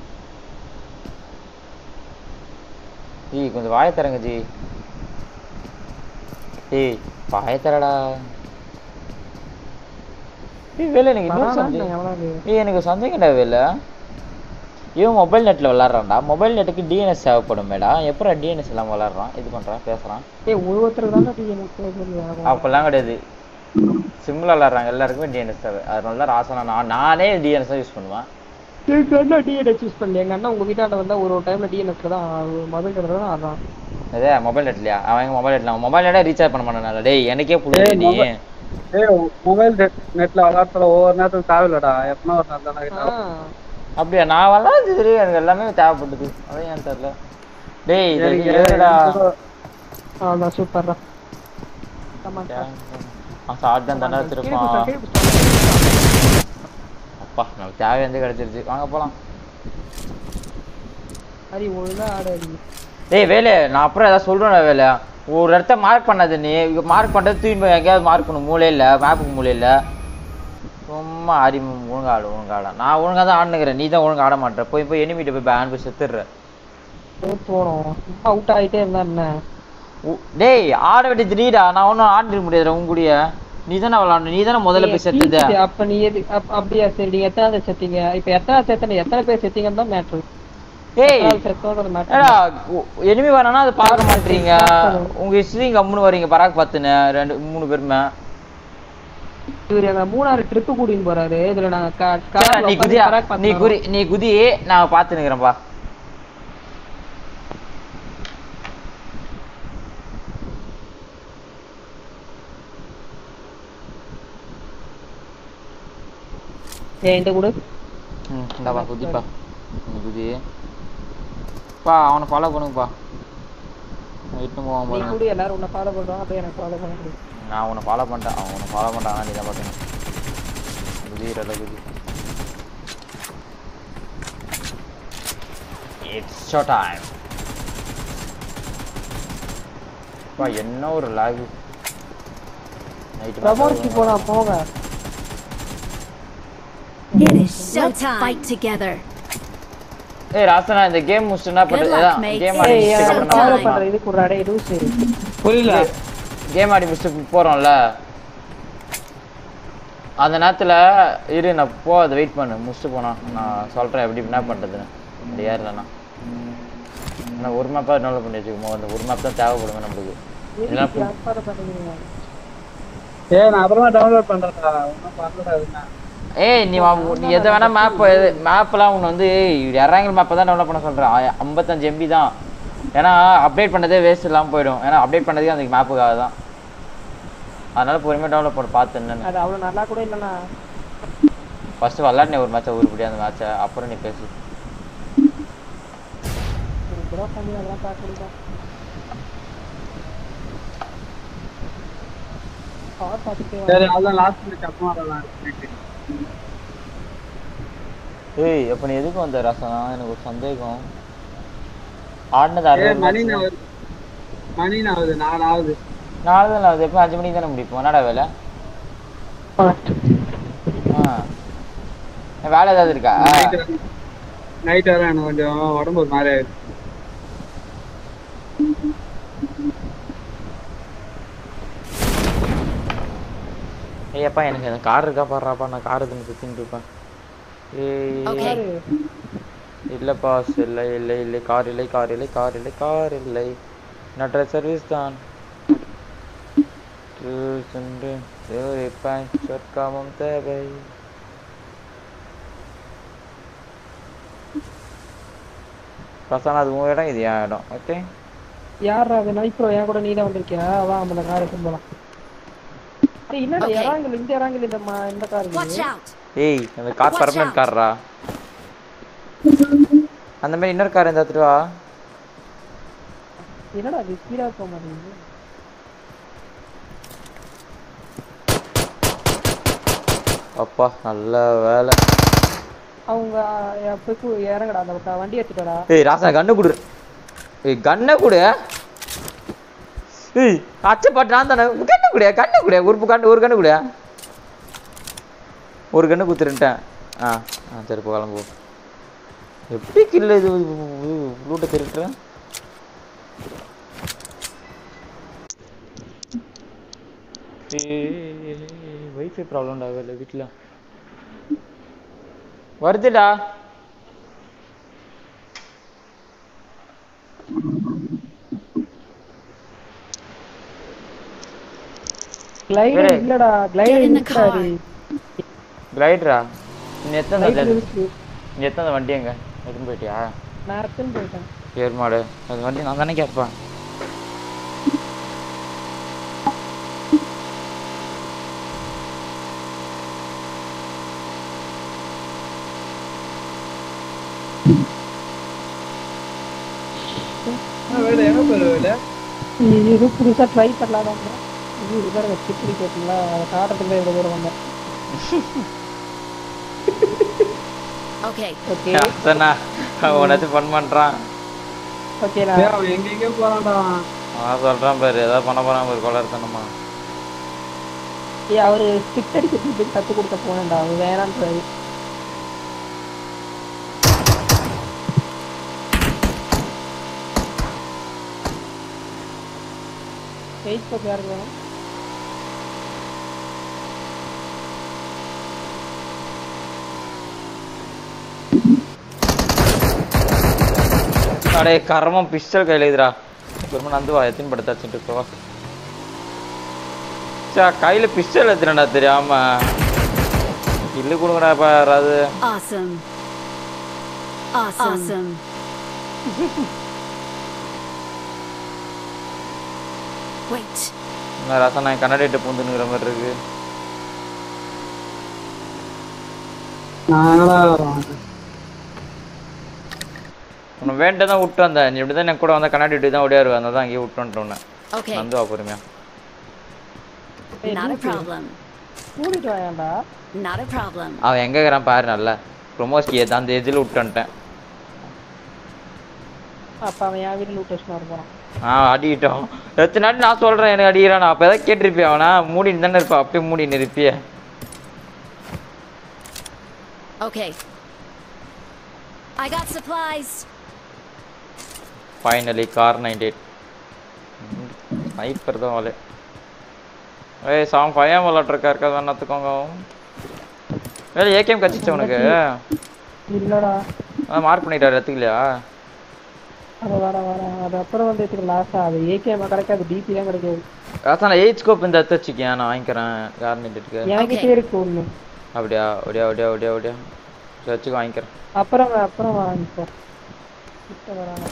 ஜி கொஞ்சம் வாயை தரங்க ஜி ஏய் வாயை தரடா ஏய் வேலை எனக்கு இன்னும் பரவாயில்ல, சந்தேகம் எவ்வளவு ஏய் எனக்கு சந்தேகம்டா வேலை இவன் மொபைல் நெட்டில் விளாட்றான்டா மொபைல் நெட்டுக்கு டிஎன்எஸ் தேவைப்படும் மேடம் எப்போ டிஎன்எஸ் இல்லாமல் விளாட்றான் இது பண்ணுறான் பேசுகிறான் ஏய் ஒருத்தர் தான் எனக்கு எனக்கு அப்போல்லாம் கிடையாது சிம்மில் விளாட்றாங்க எல்லாருக்குமே டிஎன்எஸ் தேவை அதனால தான் ராசனா நான் நானே டிஎன்எஸ் தான் யூஸ் பண்ணுவேன் எங்க அண்ணா டிஎன்எஸ் யூஸ் பண்ணல எங்க அண்ணா உங்க வீட்டாண்ட வந்தா ஒரு ஒரு டைம்ல டிஎன்எஸ்ல தான் மொபைல் கடை தான் ஆடுறான் அதே மொபைல் நெட்லையா அவன் எங்க மொபைல் நெட்ல மொபைல் நெட்டை ரீசார்ஜ் பண்ண மாட்டானால டேய் எனக்கே புரியல ஏய், நீ mobile- ஏய் மொபைல் நெட்ல விளாட்றதுல ஒவ்வொரு நேரத்துக்கு தேவையில்லடா எப்பனா ஒரு நாள் தானே ஆ. அப்படியா நான் விளாட்றது சரி எனக்கு எல்லாமே தேவைப்பட்டது அதான் ஏன் தெரியல டேய் இது எனக்கு ஏறுடா அதான் சூப்பர்ரா கமான் அவன் ஷார்ட் தான் தானே வச்சிருப்பான் அப்பா நமக்கு தேவையானது கிடைச்சிருச்சு வாங்க போலாம் ஹரி ஒழுங்கா ஆடு அடி டேய் வேலு நான் அப்புறம் ஏதாவது சொல்றேன் வேலை ஒரு இடத்த மார்க் பண்ணாத நீ மார்க் பண்ணுறது தூக்கி போய் எங்கேயாவது மார்க் பண்ணும் மூலையில் மேப்புக்கு மூலையில் சும்மா ஆடி ஒழுங்கா ஆடு ஒழுங்கா ஆட நான் ஒழுங்கா தான் ஆடுனுக்கிறேன் நீ தான் ஒழுங்கா ஆட மாட்டேற போய் போய் எனிமிட்ட போய் பேன் போய் செத்துடுற போனோம் சும்மா அவுட் ஆயிட்டே இருந்தா என்ன உ- டேய் ஆட வேண்டியது நீடா நான் ஒன்றும் ஆடிட முடியாதுடா உன் கூடயே நீ தானே விளாடணும் நீ தானே முதல்ல போய் செத்துத சரி, அப்ப நீ எது அப்- அப்படியா சரி நீங்க எத்தனை செத்தீங்க இப்ப எத்தனை செத்தன எத்தனை பேர் செத்தீங்கன்னு தான் மேட்ரு ஏய் செத்தோட மேட்ரு ஏடா எனிமி வரானா அதை பார்க்க மாட்டீங்க உங்க இஷ்டம் கம்முன்னு வரீங்க பராக் பார்த்துன்னு ரெண்டு மூணு பேருமே இவரு எங்க மூணாறு ட்ரிப்பு கூட்டின்னு போறாரு இதுல நாங்க கா- சரி, கார்ல நீ உட்கார்ந்து குதியா பராக் நீ பார்த்துட்டு குறி நீ குதி நான் பார்த்து நிக்கிறேன்ப்பா வரோம். ஏய் இந்த கூட ம் இந்தாப்பா குதிப்பா நீ குதி பா அவனை ஃபாலோ பண்ணுங்கப்பா இட்டு போவான் நீ பாருங்க கூட எல்லாரும் உன்னை ஃபாலோ பண்றாங்க அப்படியே எனக்கு ஃபாலோ பண்ண நான் உன்னை ஃபாலோ பண்ணிட்டேன் அவன் உன்னை ஃபாலோ பண்ணிட்டான் நீ தான் பார்க்கணும் குதிரல குதி இட்ஸ் ஷோ டைம் பா என்ன ஒரு லாக் பிரமோர்க்கு போனா போங்க It is showtime. Fight together. ஏய் ராசனா இந்த கேம் முடிச்சுனா Good luck, பட்டு mate. கேம் ஏய் ஆடி எனக்கு முடிச்சுட்டு ஃபாலோ அப்புறம் பண்ற இது குடுறாடே லூசு புரியல கேம் ஆடி முடிச்சுட்டு போறோம்ல அந்த நேரத்துல இரு நான் போ அதை வெயிட் பண்ணு முடிச்சுட்டு போனா நான் சொல்றேன் எப்படி என்ன பண்றதுன்னு அப்படி ஏறலண்ணா நான் ஒரு மேப்பா டவுன்லோட் பண்ணி வச்சுக்கோமோ அந்த ஒரு மேப் தான் தேவைப்படுமே நம்மளுக்கு இதெல்லாம் full- ஃபாலோ பண்ணுவீங்க ஏய் நான் அப்புறமா டவுன்லோட் பண்றேன்டா ஒன்றும் பண்ணலடா இதுனா ஏய் நீ வா- நீ எதை வேணா மேப் மேப்லாம் உன்னை வந்து இறங்கல் மேப்பை தான் டவுன்லோட் பண்ண சொல்றேன் ஆ- ஐம்பத்தஞ்சு எம்பி தான் ஏன்னா அப்டேட் பண்ணதே வேஸ்ட் இல்லாமல் போயிடும் ஏன்னா அப்டேட் பண்ணதே அந்த மேப்புக்காக தான் அதனால பொறுமையாக டவுன்லோட் பண்ண பார்த்து என்னன்னு அது அவ்வளவு நல்லா கூட இல்லைண்ணா ஃபர்ஸ்ட் விளாட்னே ஒரு மேட்சை உருப்படி அந்த மேட்சை அப்புறம் நீ பேசு ஒரு தடவை பண்ணி அதெல்லாம் பார்க்க முடியாது கார் பார்த்துட்டு சரி அதான் லாஸ்ட் மேட்ச் அப்புறமா வரலாம் ஏய் அப்போ நீ எதுக்கு வந்த ரசனா எனக்கு ஒரு சந்தேகம் ஆடினது ஏய் அறுபது மணி match. ஆகுது மணி ஆகுது நாலு ஆகுது நாலு தான் ஆகுது எப்போ அஞ்சு மணிக்கு தானே முடிப்போம் என்னடா வேலை ஆ வேலை ஏதாவது இருக்கா நைட் வர எனக்கு கொஞ்சம் உடம்பு ஒரு மாதிரி ஆயிடுச்சு ஏய்ப்பா எனக்கு அந்த கார் இருக்கா பாடுறாப்பா நான் கார் இதுன்னு சுற்றின்னு இருப்பேன் ஏய் Okay. இல்லைப்பா இல்லை இல்லை இல்லை கார் இல்லை கார் இல்லை கார் இல்லை கார் இல்லை நட்ற சர்வீஸ் தான் சென்று யோசிப்பாய் சொற்காமம் தேவை பிரசாந்த் அது உன் இடம் இது என் இடம் ஓகே யாரா அது நைப்ரோ என் கூட நீ தான் வந்திருக்கியா அதான் அந்த கார் எடுத்து போலாம் ஏய் என்னடா Okay. இறாங்கல் இந்த இறாங்கல் இந்த மா- இந்த கார் Watch out! ஏய் அந்த கார் Watch பர்மனன்ட் out. கார்ரா அந்த மாதிரி இன்னொரு கார் இந்த எடுத்துட்டு வா என்னடா அது ஸ்பீடா போக மாட்டேங்குது அப்பா நல்ல வேலை அவங்க அஹ், போய் கு- இறங்குடா அந்த க- வண்டி எடுத்துட்டடா ஏய் ராசா கண்ணு கொடு ஏய் கண்ணை கொடு ஏய் அச்சப்பாட்டு நான் தானே கண்ணு கொடு கண்ணு கொடு ஒரு கண்ணு ஒரு கண்ணு கொடு ஒரு கண்ணு குத்துருன்ட்டேன் ஆ ஆ சரி போ கிளம்பு எப்படி கில்ல இது லூட்டை திருட்டுறேன் வைஃபை ப்ராப்ளம்டா வேலை வீட்டில் வருதுடா கிளைடர் Correct. இல்லடா கிளைடர் Get in the இருக்காரு கிளைடரா நீ எத்தனை கிளைடர் அது இருக்கு நீ எத்தனை வண்டி எங்க எடுத்துன்னு போயிட்டியா நான் எடுத்துன்னு போயிட்டேன் ஏர்மாடு அது வண்டி நான் தானே கேட்பேன் வேலை எங்க போயிரு வேலை இது இது புதுசா ட்ரை பண்ணலாம் இது இது வேற சிப்பிடி கேட்டீங்களா அதை காட்டுறதுக்கு தான் இவ்வளவு தூரம் வந்தேன் Okay, ஓகே அத்தனா உனச்சு ஃபன் பண்றான் ஓகே நான் ஏய், அவன் எங்க எங்க போறான்டா நான் சொல்றான் பாரு ஏதாவது பண்ண போறான் பாரு கொலர்த்தனமா ஏய் அவரு ஸ்டிக் அடிக்கிறதுக்கு போய் கத்து கொடுக்க போனேன்டா அவர் வேணான்றாரு எயிட் கோப் யாருக்கு வேணும் அடே கரமம் பிஸ்டல் கையில இதுடா பெருமா நந்து வா எத்தின் படுத்து வச்சுட்டு இருக்கோ சா கையில பிஸ்டல் எடுத்துறேன்டா தெரியாம இல்லு கொடுங்கடா இப்ப யாராவது awesome. Awesome. Awesome. Wait. என்ன ரசம் நான் கண்ணாடிட்டு பூந்துங்கிற மாதிரி இருக்கு நான் என்னடா உன்னை வேண்ட தான் விட்டு வந்தேன் நீ இப்படிதான் என் கூட வந்த கண்ணாடி விட்டு தான் ஓடியாரு அதனால தான் அங்கேயே விட்டு வந்துட்டேன் உன்னை. Okay, நந்து வா பொறுமையா not a problem. கூட்டிட்டு வாயாண்டா Not a problem. அவன் எங்க இருக்கிறான் பாரு நல்லா ப்ரொமோஸ்க்கு ஏதா அந்த எஜில் விட்டு வந்துட்டேன் அப்ப அவன் என் வீட்டுல லூட்டேஷன் வர போறான் ஆ அடிக்கிட்டோம் எத்தனை நாள் நான் சொல்றேன் எனக்கு அடிக்கிறான் அப்போ எதாவது கேட்டிருப்பியா அவனா மூடின்னு தானே இருப்பா அப்படியே மூடி நிற்பிய Okay. I got supplies. Finally Kar ninety eight sniper தான் வாலே ஏய் சாம் பையன் விளாட்ருக்கா இருக்கா வேணாத்துக்கோங்க வேலை ஏகேம் கச்சிச்ச உனக்கு இல்லடா அதான் மார்க் பண்ணிட்டாரு எடுத்துக்கலையா அது வர வர அது அப்புறம் வந்து இதுக்கு லாஸ்டா அது ஏகேஎம் கிடைக்காது டிபி தான் கிடைக்காது அதான் நான் எயிட் ஸ்கோப் இந்த எடுத்து வச்சுக்கேன் நான் வாங்கிக்கிறேன் கார் நைன்டி எயிட்டுக்கு என்கிட்டே இருக்கு ஒண்ணு அப்படியா அப்படியா அப்படியா அப்படியா அப்படியா சரி வச்சுக்க வாங்கிக்கிறேன் அப்புறம் அப்புறம் வாங்கிப்போ கிட்ட வராங்க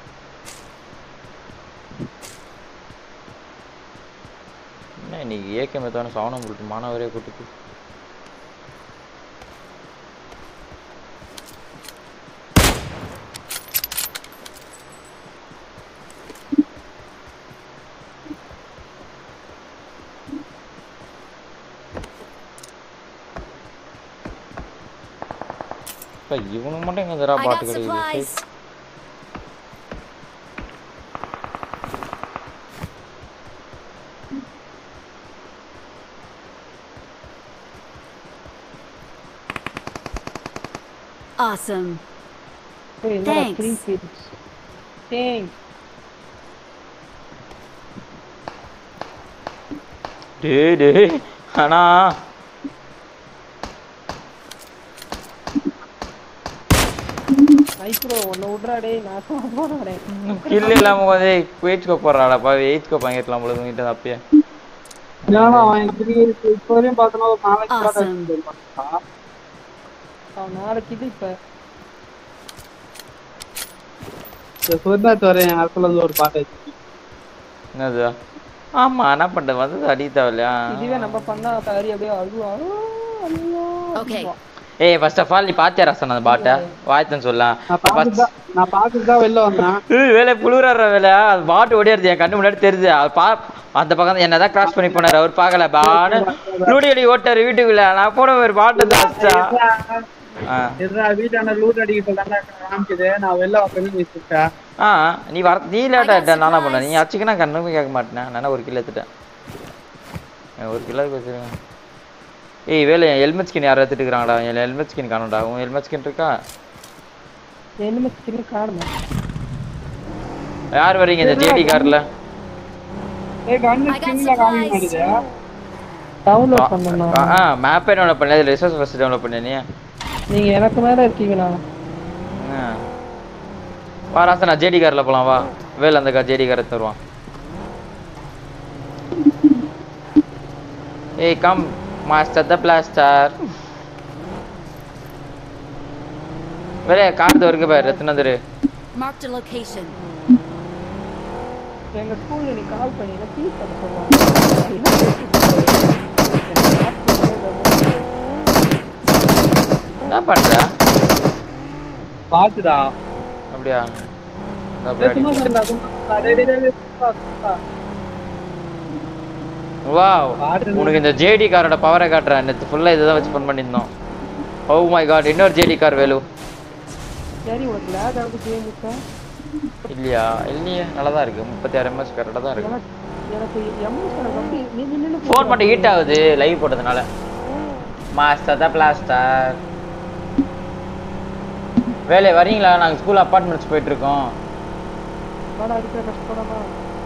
என்ன இன்னைக்கு ஏகேம் எத்தவன சவனம் போட்டு மாணவரே கூட்டிட்டு இப்ப இவனுக்கு மட்டும் எங்க தரா I பாட்டு got கிடைக்குது supplies. Awesome. ஏய், என்னடா Thanks. த்ரீ கிட்ஸ் தேங்க்ஸ் டேய் டேய் ஆனா மைக்ரோ ஒன்னு விட்றா டேய் நான் போறேன் கில் இல்லாம வந்து எயிட் கோப் போடுறாடா பாவி எயிட் கோப் வாங்கிடலாம் போல உங்ககிட்ட அப்பயே ஏன்னா அவன் எனக்கு தெரியும் இப்ப இப்ப வரையும் பார்த்தோன்னா ஒரு நாளைக்கு கூட Awesome. கழிச்சு போயிருப்பான். அவன் நாளைக்கு இது இப்ப இந்த சுவர்ணாத்து வர என் இடத்துல இருந்து ஒரு பாட்டு வச்சு என்னது ஆமா என்ன பண்றது வந்து அடி தேவையில்லையா இதுவே நம்ம பண்ணா ஹரி அப்படியே அழுவா அழுவா Okay. ஏய் ஃபர்ஸ்ட் ஆஃப் ஆல் நீ பாத்தியா ரசன் அந்த பாட்டை வாய்த்தன் சொல்லலாம் நான் பார்த்துட்டு தான் நான் பார்த்துட்டு தான் வெளில வந்தேன் ஏய், வேலை புழுறாரு வேலை அது பாட்டு ஓடியாருது என் கண்ணு முன்னாடி தெரியுது அது பா அந்த பக்கம் என்னதான் கிராஸ் பண்ணி போனாரு அவர் பார்க்கல பானு லூடி அடி ஓட்டாரு வீட்டுக்குள்ள நான் போன ஒரு பாட்டு தான் ஆ எதுனா வீட்டாண்ட லூட் அடிக்க சொல்றாங்க காமிக்குது நான் வெளில வந்து நீ சுட்டா ஆ நீ வர நீ லேட் ஆகிட்ட நானா பண்ண நீ அச்சுக்கு நான் கண்ணுமே கேட்க மாட்டேன் நான் ஒரு கிலோ எடுத்துட்டேன் ஏய், ஒரு கிலோ வச்சுருங்க ஏய் வேலை என் ஹெல்மெட் ஸ்கின் யாரும் எடுத்துட்டு இருக்கிறாங்கடா என் ஹெல்மெட் ஸ்கின் காணும்டா உன் ஹெல்மெட் ஸ்கின் இருக்கா என்னமே சின்ன காரணம் யார் வரீங்க இந்த ஜேடி கார்ல ஏய் கண்ணு I got ஸ்கின்ல காமிக்க supplies. மாட்டேது டவுன்லோட் பண்ணணும் ஆ மேப்பே டவுன்லோட் பண்ணல இதில் ரிசோர்ஸ் ஃபஸ்ட் டவுன்லோட் பண்ண நீ நீங்க எனக்கு மேல இருக்கீங்களா ஆ. வா ராசா நான் ஜேடி காரில் போகலாம் வா வேல் அந்த கார் ஜேடி காரை தருவான் ஏய் கம் மாஸ்டர் த பிளாஸ்டர் வேற கார் இருக்கு பாரு எத்தனை வந்துரு Marked a location. எங்க ஸ்கூல்ல நீ கால் பண்ணி ஃபீஸ் கட்ட என்ன பண்ற பாத்துடா அப்படியா இந்த அப்படி சும்மா அடி. சொல்றா, சும்மா சொல்றா. டேய், டேய், டேய், சும்மா, சும்மா. வாவ் பாரு. உனக்கு இந்த ஜேடி காரோட பவரை காட்டுறேன் நேற்று ஃபுல்லாக இதுதான் வச்சு ஃபன் பண்ணியிருந்தோம் ஓ மை காட் இன்னொரு ஜேடி கார் வேலு சரி உனக்கு லேக் ஆகுது கேம் இருக்கா இல்லையா இல்லையே நல்லா தான் இருக்கு முப்பத்தி ஆறு எம்எஸ் கரெக்டாக தான் இருக்கு எனக்கு எனக்கு எம்எஸ் எனக்கு அப்படி நீ நின்னு ஃபோன் மட்டும் ஹீட் ஆகுது லைவ் போட்டதுனால மாஸ்டர் தான் பிளாஸ்டர் வேலை வரீங்களா நாங்கள் ஸ்கூல் அப்பார்ட்மெண்ட்ஸ் போயிட்டு இருக்கோம் வாடா அடிக்கிற கஷ்டப்படாமா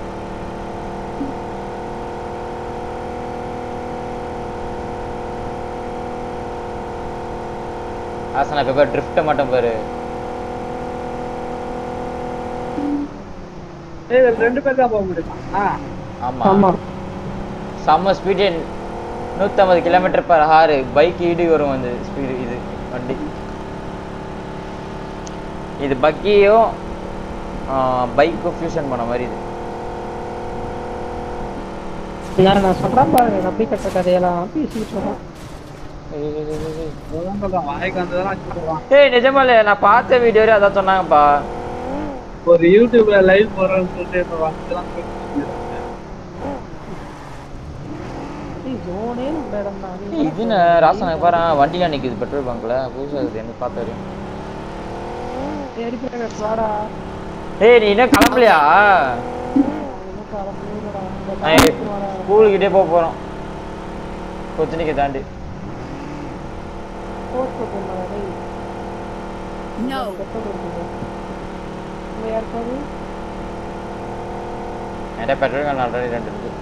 ஆசனா இப்போ ட்ரிஃப்ட்டை மட்டும் பாரு ஏய், இதுல ரெண்டு பேர் தான் போக முடியுமா ஆ ஆமா ஆமா செம்ம ஸ்பீடு நூற்றம்பது கிலோமீட்டர் பர் ஹார் பைக் ஈடு வரும் அந்த ஸ்பீடு இது வண்டி இது பக்கியும் பைக்கும் ஃபியூஷன் பண்ண மாதிரி இது நான் நான் சொல்றேன் பாருங்க நம்பி கட்ட கதையெல்லாம் பேசிட்டு இருக்கோம் அதான் சொல்றேன் வாய்க்கு வந்ததெல்லாம் வச்சு சொல்றான் ஏய் நிஜமாலே நான் பார்த்த வீடியோ அதான் சொன்னாங்கப்பா ஒரு யூடியூப்ல லைவ் போடுறேன்னு சொல்லிட்டு இப்ப வந்துலாம் ஜோனே நம்ம இடம் தான் ஏய், இதுன்னு ராசனுக்கு பாரு வண்டிலாம் நிக்குது பெட்ரோல் பங்க்ல புதுசா இருக்குது எனக்கு பார்த்தாரு சரி பிரகாஷ் வாடா ஏய் நீ இன்னும் கிளம்பலையா இன்னும் கிளம்புறீங்கடா. இந்த நான் காலேஜ் வாடா. ஸ்கூலுக்கிட்டே போக போறோம் கொச்சினிக்கு தாண்டி போஸ்ட் போட்டுருந்தா, டேய். No. பெட்ரோல் இருக்குது. இங்க யாருக்காவது என்கிட்ட பெட்ரோல் கன் ஆல்ரெடி ரெண்டு இருக்கு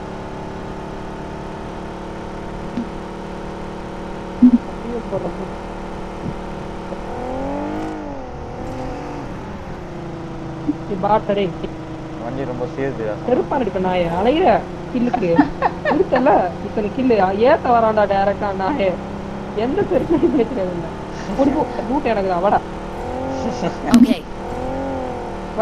அப்படியே போடுறது. நீ பாட்டா டேய். வண்டி ரொம்ப சேருது ராசா செருப்பான் அடிப்பேன் நாயே அலையிற கில்லுக்கு இருக்கல இத்தனை கில்லு ஏத்த வரான்டா டைரக்டா நாயே எந்த செருப்பு பேசுறது இல்ல குடிப்போ ரூட் எனக்கு தான் வாடா Okay. வா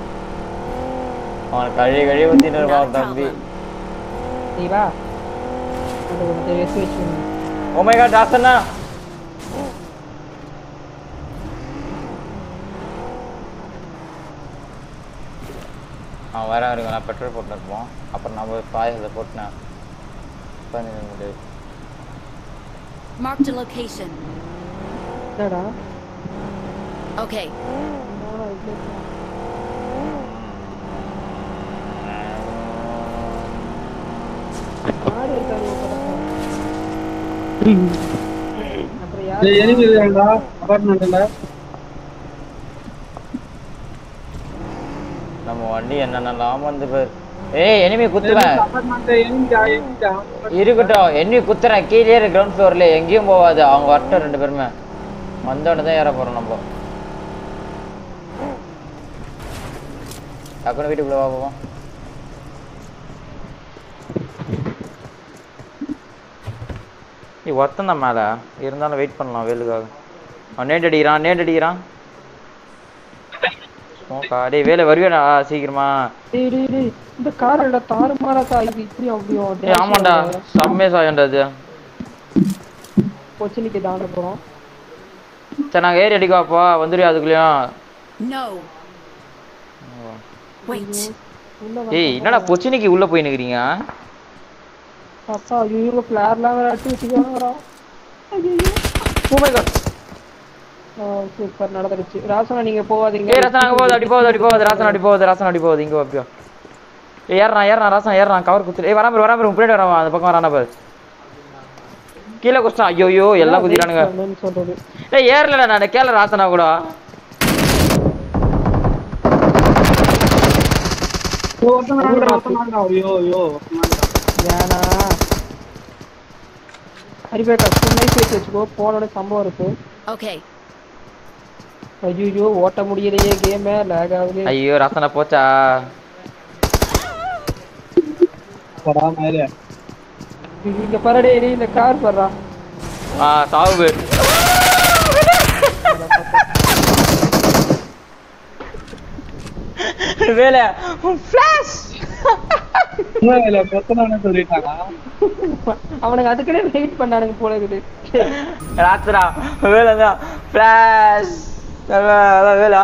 அவன் கழுவி கழுவி ஊத்திட்டு Not இருப்பான் a அவன் தம்பி problem. நீ வா அது உனக்கு வச்சு வச்சு ஓ மை காட் ராசனா அவன் வர வரைக்கும் நான் பெட்ரோல் போட்டு இருப்போம் அப்புறம் நம்ம பாயசத்தை போட்டுனேன் உட்காந்து முடியாது Marked a location. என்னடா Okay. என்னடா இப்படி இருக்க? மாடு இருக்காது ஒரு பக்கம். அப்புறம் எனிமி யாரு இருக்காங்கடா அபார்ட்மெண்ட்ல நம்ம வண்டி என்னென்னலாம் வந்து பாரு ஏய் எனிமி குத்துவேன் அபார்ட்மெண்ட் எனிமிடா எனிமிடா இருக்கட்டும் எனிமி குத்துறேன் கீழே கிரவுண்ட் ஃப்ளோர்ல எங்கேயும் போகாது அவங்க வரட்டும் ரெண்டு பேருமே வந்தோடனே தான் ஏற போறோம் நம்ம டக்குனு வீட்டுக்குள்ள வா போவோம் ஏய் ஒருத்தன் தான் மேலே இருந்தாலும் வெயிட் பண்ணலாம் வேலுக்காக அவன் நேட் அடிக்கிறான் நேட் அடிக்கிறான் ஸ்மோக்கா டேய் வேலை வருவியாடா சீக்கிரமா டேய் டேய் டேய் இந்த கார் இல்ல தாறுமாறா இது இப்படி அப்படியும் ஏய் ஆமாண்டா செம்மையா சாயண்டா அது கொச்சினிக்கு தாண்ட போறோம் சரி நாங்க ஏறி அடிக்கவாப்பா வந்துடுயா அதுக்குள்ளேயும் No. Wait. உள்ள வா. ஏய் என்னடா பொச்சினிக்கு உள்ள போய் நிக்கிறீங்க அப்பா ஐயோ பிளேர்லாம் வேற அடிச்சு வச்சுக்கோங்கடா ஐயோ ஓ மை காட் சூப்பர் நடந்துருச்சு ராசனா நீங்க போவாதீங்க ஏய் ரசன் அங்க போகுது அடி போகுது அடி போகுது ராசன் அடி போகுது ராசன் அடி போகுது இங்க வாப்பியோ ஏய் ஏறா ஏறா ராசன் ஏறா கவர் குத்து ஏய் வராம இரு, வராம இரு, பின்னாடி வராம அந்த பக்கம் வரான பாரு கீழே குஸ்டான் ஐயோ ஐயோ எல்லாம் குதிக்கிறானுங்க என்னன்னு சொல்றது ஏய் ஏறலடா நான் கேள ராசனா கூட ஒருத்தன் வாங்குறா, ஒருத்தன் வாங்குறா. ஐயோ ஐயோ ஒருத்தன் வாங்குறா. ஏனா ஹரிபேட்டா ஃபுல் லைஃப் ஏற்றி வச்சுக்கோ போனோட சம்பவம் இருக்கு Okay. ஐயோ ஓட்ட முடியலையே கேமே லேக் ஆகுது ஐயோ ராசனா போச்சா போடா, மேலே. இங்க பாரு டேய் டேய், இந்த கார் பாருடா ஆ சாவு வேலை ஃபிளாஷ் இன்னும் இதுல பிரச்சனைன்னு சொல்லிட்டாங்க அவனுக்கு அதுக்குனே வெயிட் பண்ணானுங்க போல இருக்குது ராத்திரா வேலை தான் ஃபிளாஷ் வேலை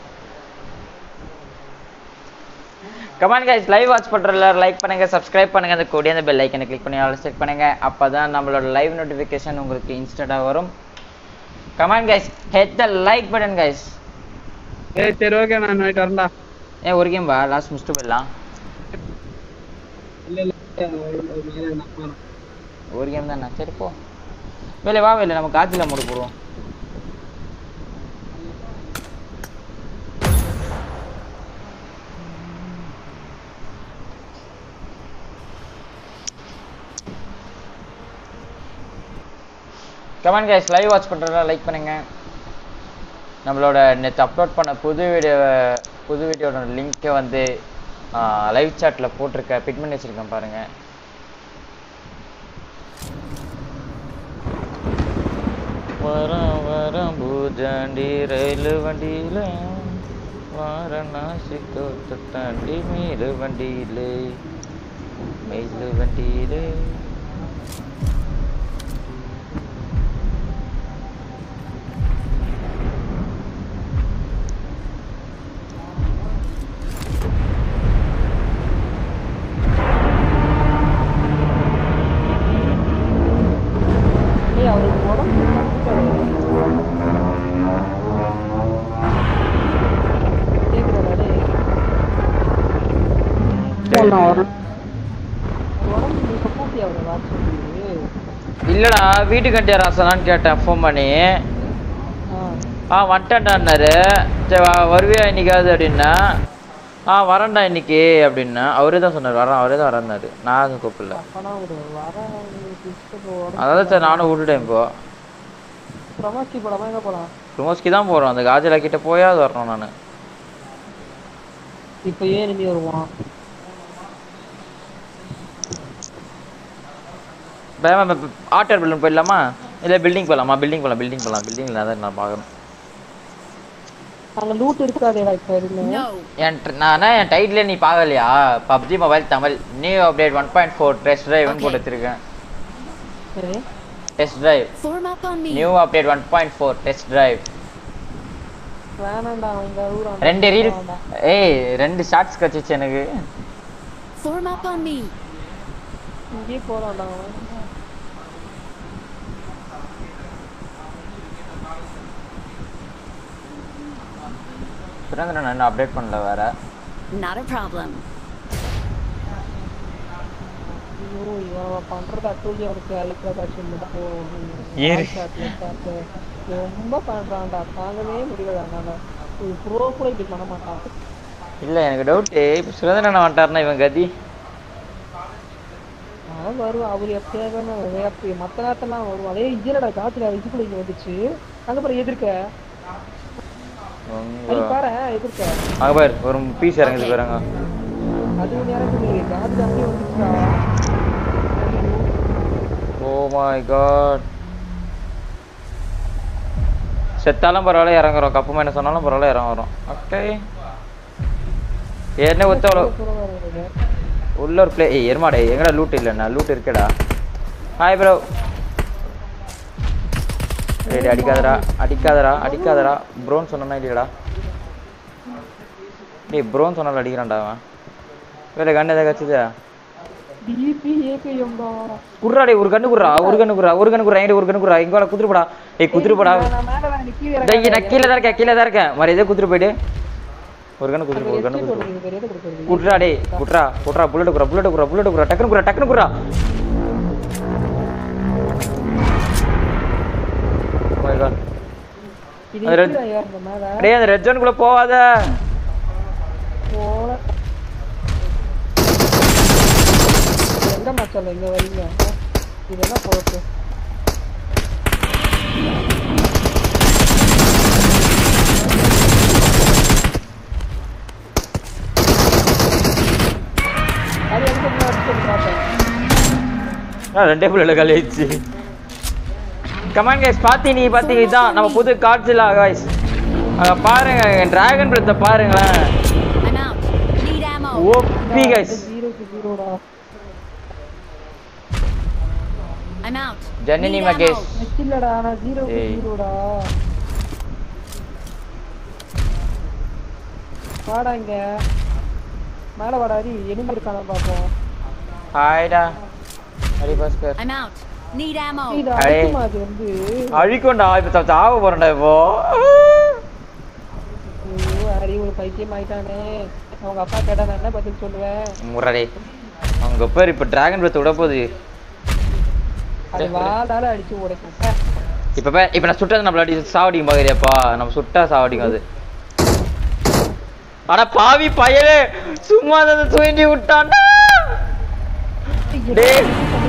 கமான் கைஸ் லைவ் வாட்ச் பண்றதுல லைக் பண்ணுங்க சப்ஸ்கிரைப் பண்ணுங்க அந்த கூடிய அந்த பெல் ஐக்கனை கிளிக் பண்ணி ஆல் செட் பண்ணுங்க அப்பதான் நம்மளோட லைவ் நோட்டிஃபிகேஷன் உங்களுக்கு இன்ஸ்டன்டா வரும் come on guys hit the like button guys ஏய் சரி ஓகே நான் நைட் வரேன்டா ஏன் ஒரு கேம் பா லாஸ்ட் முடிச்சுட்டு போயிடலாம் இல்ல இல்ல மேலே நான் போறேன். ஒரு கேம் தானே சரி போ வேலை வா வேலை நம்ம காத்தில மூடு போடுவோம் கமெண்ட் கைஸ் லைவ் வாட்ச் பண்ணுறதா லைக் பண்ணுங்க நம்மளோட நேற்று அப்லோட் பண்ண புது வீடியோ புது வீடியோட லிங்க்கை வந்து லைவ் சாட்டில் போட்டிருக்க பிட் பண்ணி வச்சுருக்கேன் பாருங்கள் வரம் வரம் பூஜாண்டி ரயில் வண்டியில வாரணாசி தோத்தாண்டி மேலு வண்டியிலே மேலு வண்டியிலே ஏய் அவருக்கு உடம்பு கேக்குறா டேய் சரி, நான் வரேன். உடம்பு நீ சப்போர்ட் ஆகுது வாட்ச் இல்லடா வீட்டுக்கு கண்டியா ராசனான்னு கேட்டேன் ஃபோன் பண்ணி ஆ ஆ வந்துட்டேன்டான்னாரு சரி வா வருவியா இன்னைக்காவது அப்படின்னா ஆ வரேன்டா இன்னைக்கு அப்படின்னா அவரே தான் சொன்னார் வரேன் அவரே தான் வரேன்னாரு நான் அதுவும் கூப்பிடல அப்பனா ஒரு வர உடம்பு அதான் சார் நானும் விட்டுட்டேன் இப்போ பிரமாஸ்டி படமா எங்க போலாம் ப்ரமோஸ்க்கு தான் போகிறோம் அந்த காஜலா கிட்ட போயாவது வரணும் நான் இப்ப ஏன் இனிமே வருவான் பயமா ஆட்டர் பில்டிங் போயிடலாமா இல்லை பில்டிங் போகலாமா பில்டிங் போகலாம் பில்டிங் போகலாம் பில்டிங்கில் தான் நான் பார்க்கணும் அங்க லூட் இருக்காதேடா இப்ப இருந்து No. என் tr- நான் என் டைட்டில் நீ பார்க்கலையா PUBG mobile Tamil new update one point four test ட்ரைவ்னு Okay. போட்டு வச்சிருக்கேன் சரி test drive Form up on me. New update one point four test drive வேணாம்டா இந்த ஊரான் ரெண்டு ரீல் ஏய் ரெண்டு ஷார்ட்ஸ் கிடச்சிச்சு எனக்கு Form up on me. இங்கேயே போறான்டா சுரேந்திரன் நான் அப்டேட் பண்ணல வேற Not a problem. ஐயோ இவன் பண்றது அட்டூழியம் அவனுக்கு அழிக்கிற காட்சி ஏறு. ரொம்ப பண்றான்டா தாங்கவே முடியல என்னால ஒரு ப்ரோ கூட இப்படி பண்ண மாட்டான் இல்லை எனக்கு டவுட்டு இப்போ சுரேந்திரன் வந்துட்டாருன்னா இவன் கதி அவன் வருவான் அவர் எப்பயாவது எப்ப மத்த நேரத்தெல்லாம் வருவான் அதே இஜிலடா காத்துல இதுக்குள்ள இங்க வந்துச்சு அங்க பாரு எதிர்க்க அது உங்க- பாரு எதிர்க்க அங்க பாரு ஒரு பீஸ் இறங்குது பாருங்க அது நேரத்துக்கு காத்துல அப்படியே வந்துச்சுடா ஓ மை காட் செத்தாலும் பரவாயில்ல இறங்குறோம் கப்பு மேன சொன்னாலும் பரவாயில்ல இறங்குறோம் ஓகே ஏற்கனவே ஒத்த அவ்வளோ தூரமா இருக்குது. உள்ள ஒரு பிளே ஏய் எருமாடே எங்கடா லூட் இல்லைண்ணா லூட் இருக்கடா ஹாய் ப்ரோ டேய் அடிக்காதடா அடிக்காதடா அடிக்காதடா ப்ரோன்னு சொன்னா இல்லையடா டேய் ப்ரோன்னு சொன்னால அடிக்கிறான்டா அவன் வேலை கண்ணு எதாவது கச்சுதா DP AKM தான். குர்ரா டேய் ஒரு கண்ணு குர்ரா ஒரு கண்ணு குர்ரா ஒரு கண்ணு குர்ரா என்கிட்ட ஒரு கண்ணு குர்ரா இங்க வாடா குதிரை போடா ஏய் குதிரை போடா நான் மேல தான் நீ கீழே டேய் இறங்காத. நான் கீழே தான் இருக்கேன் கீழே தான் இருக்கேன் மாதிரி எதோ குதிரை போயிடு ஒரு கண்ணு குதிரை ஒரு கண்ணு escape குதிரை கொடுக்குறது, பெரியது கொடுக்குறது. குட்ரா டேய் குட்ரா குட்ரா புல்லட் குறா புல்லட் குறா புல்லட் குறா டக்குனு குறா டக்குனு குறா Oh my god. இது அது ரெண்டு- எப்படிடா ஏறுறது மேல? டேய் அந்த ரெட் ஜோனுக்குள்ள போகாத போல. எங்க மச்சான் இங்க வரீங்க இது என்ன போட்டு அது எங்க அடிச்சு பார்த்தேன் நான் ரெண்டே புல்லட்ல காலி ஆயிடுச்சு கமான் கைஸ் பாத்தீங்க பாத்தீங்க இதான் நம்ம புது காட்சிலா கைஸ் அங்க பாருங்க டிராகன் பிரத்தை பாருங்களேன் I'm out. Need ammo. OP guys ஜீரோக்கு ஜீரோடா I'm out. Janani Need Mahesh ammo. Net இல்லடா நான் ஜீரோக்கு ஏய். ஜீரோடா வாடா இங்க மேல வாடா அரி எனிமே இருக்கான பாப்போம் ஹாய்டா Hari Bhaskar I'm out. Need ammo. இது அடே. அடிக்குமா அது வந்து அழிக்கொண்டா இப்ப சா- சாவ போறேன்டா இப்போ ஐயோ ஹரி ஒரு பைத்தியம் ஆயிட்டானே அவங்க அப்பா கேட்டா நான் என்ன பதில் சொல்லுவேன் முரடே அவங்க பேர் இப்ப டிராகன் பிரத் விட போகுது அது வாடால அடிச்சு உடைக்கும் ஹே, இப்ப பே- இப்ப நான் சுட்டது நம்மள அடி சாவடிக்கும் பாக்குறியாப்பா நம்ம சுட்டா சாவடிக்கும் அது அட பாவி பயலே சும்மா அதை தூண்டி விட்டான்டா டேய்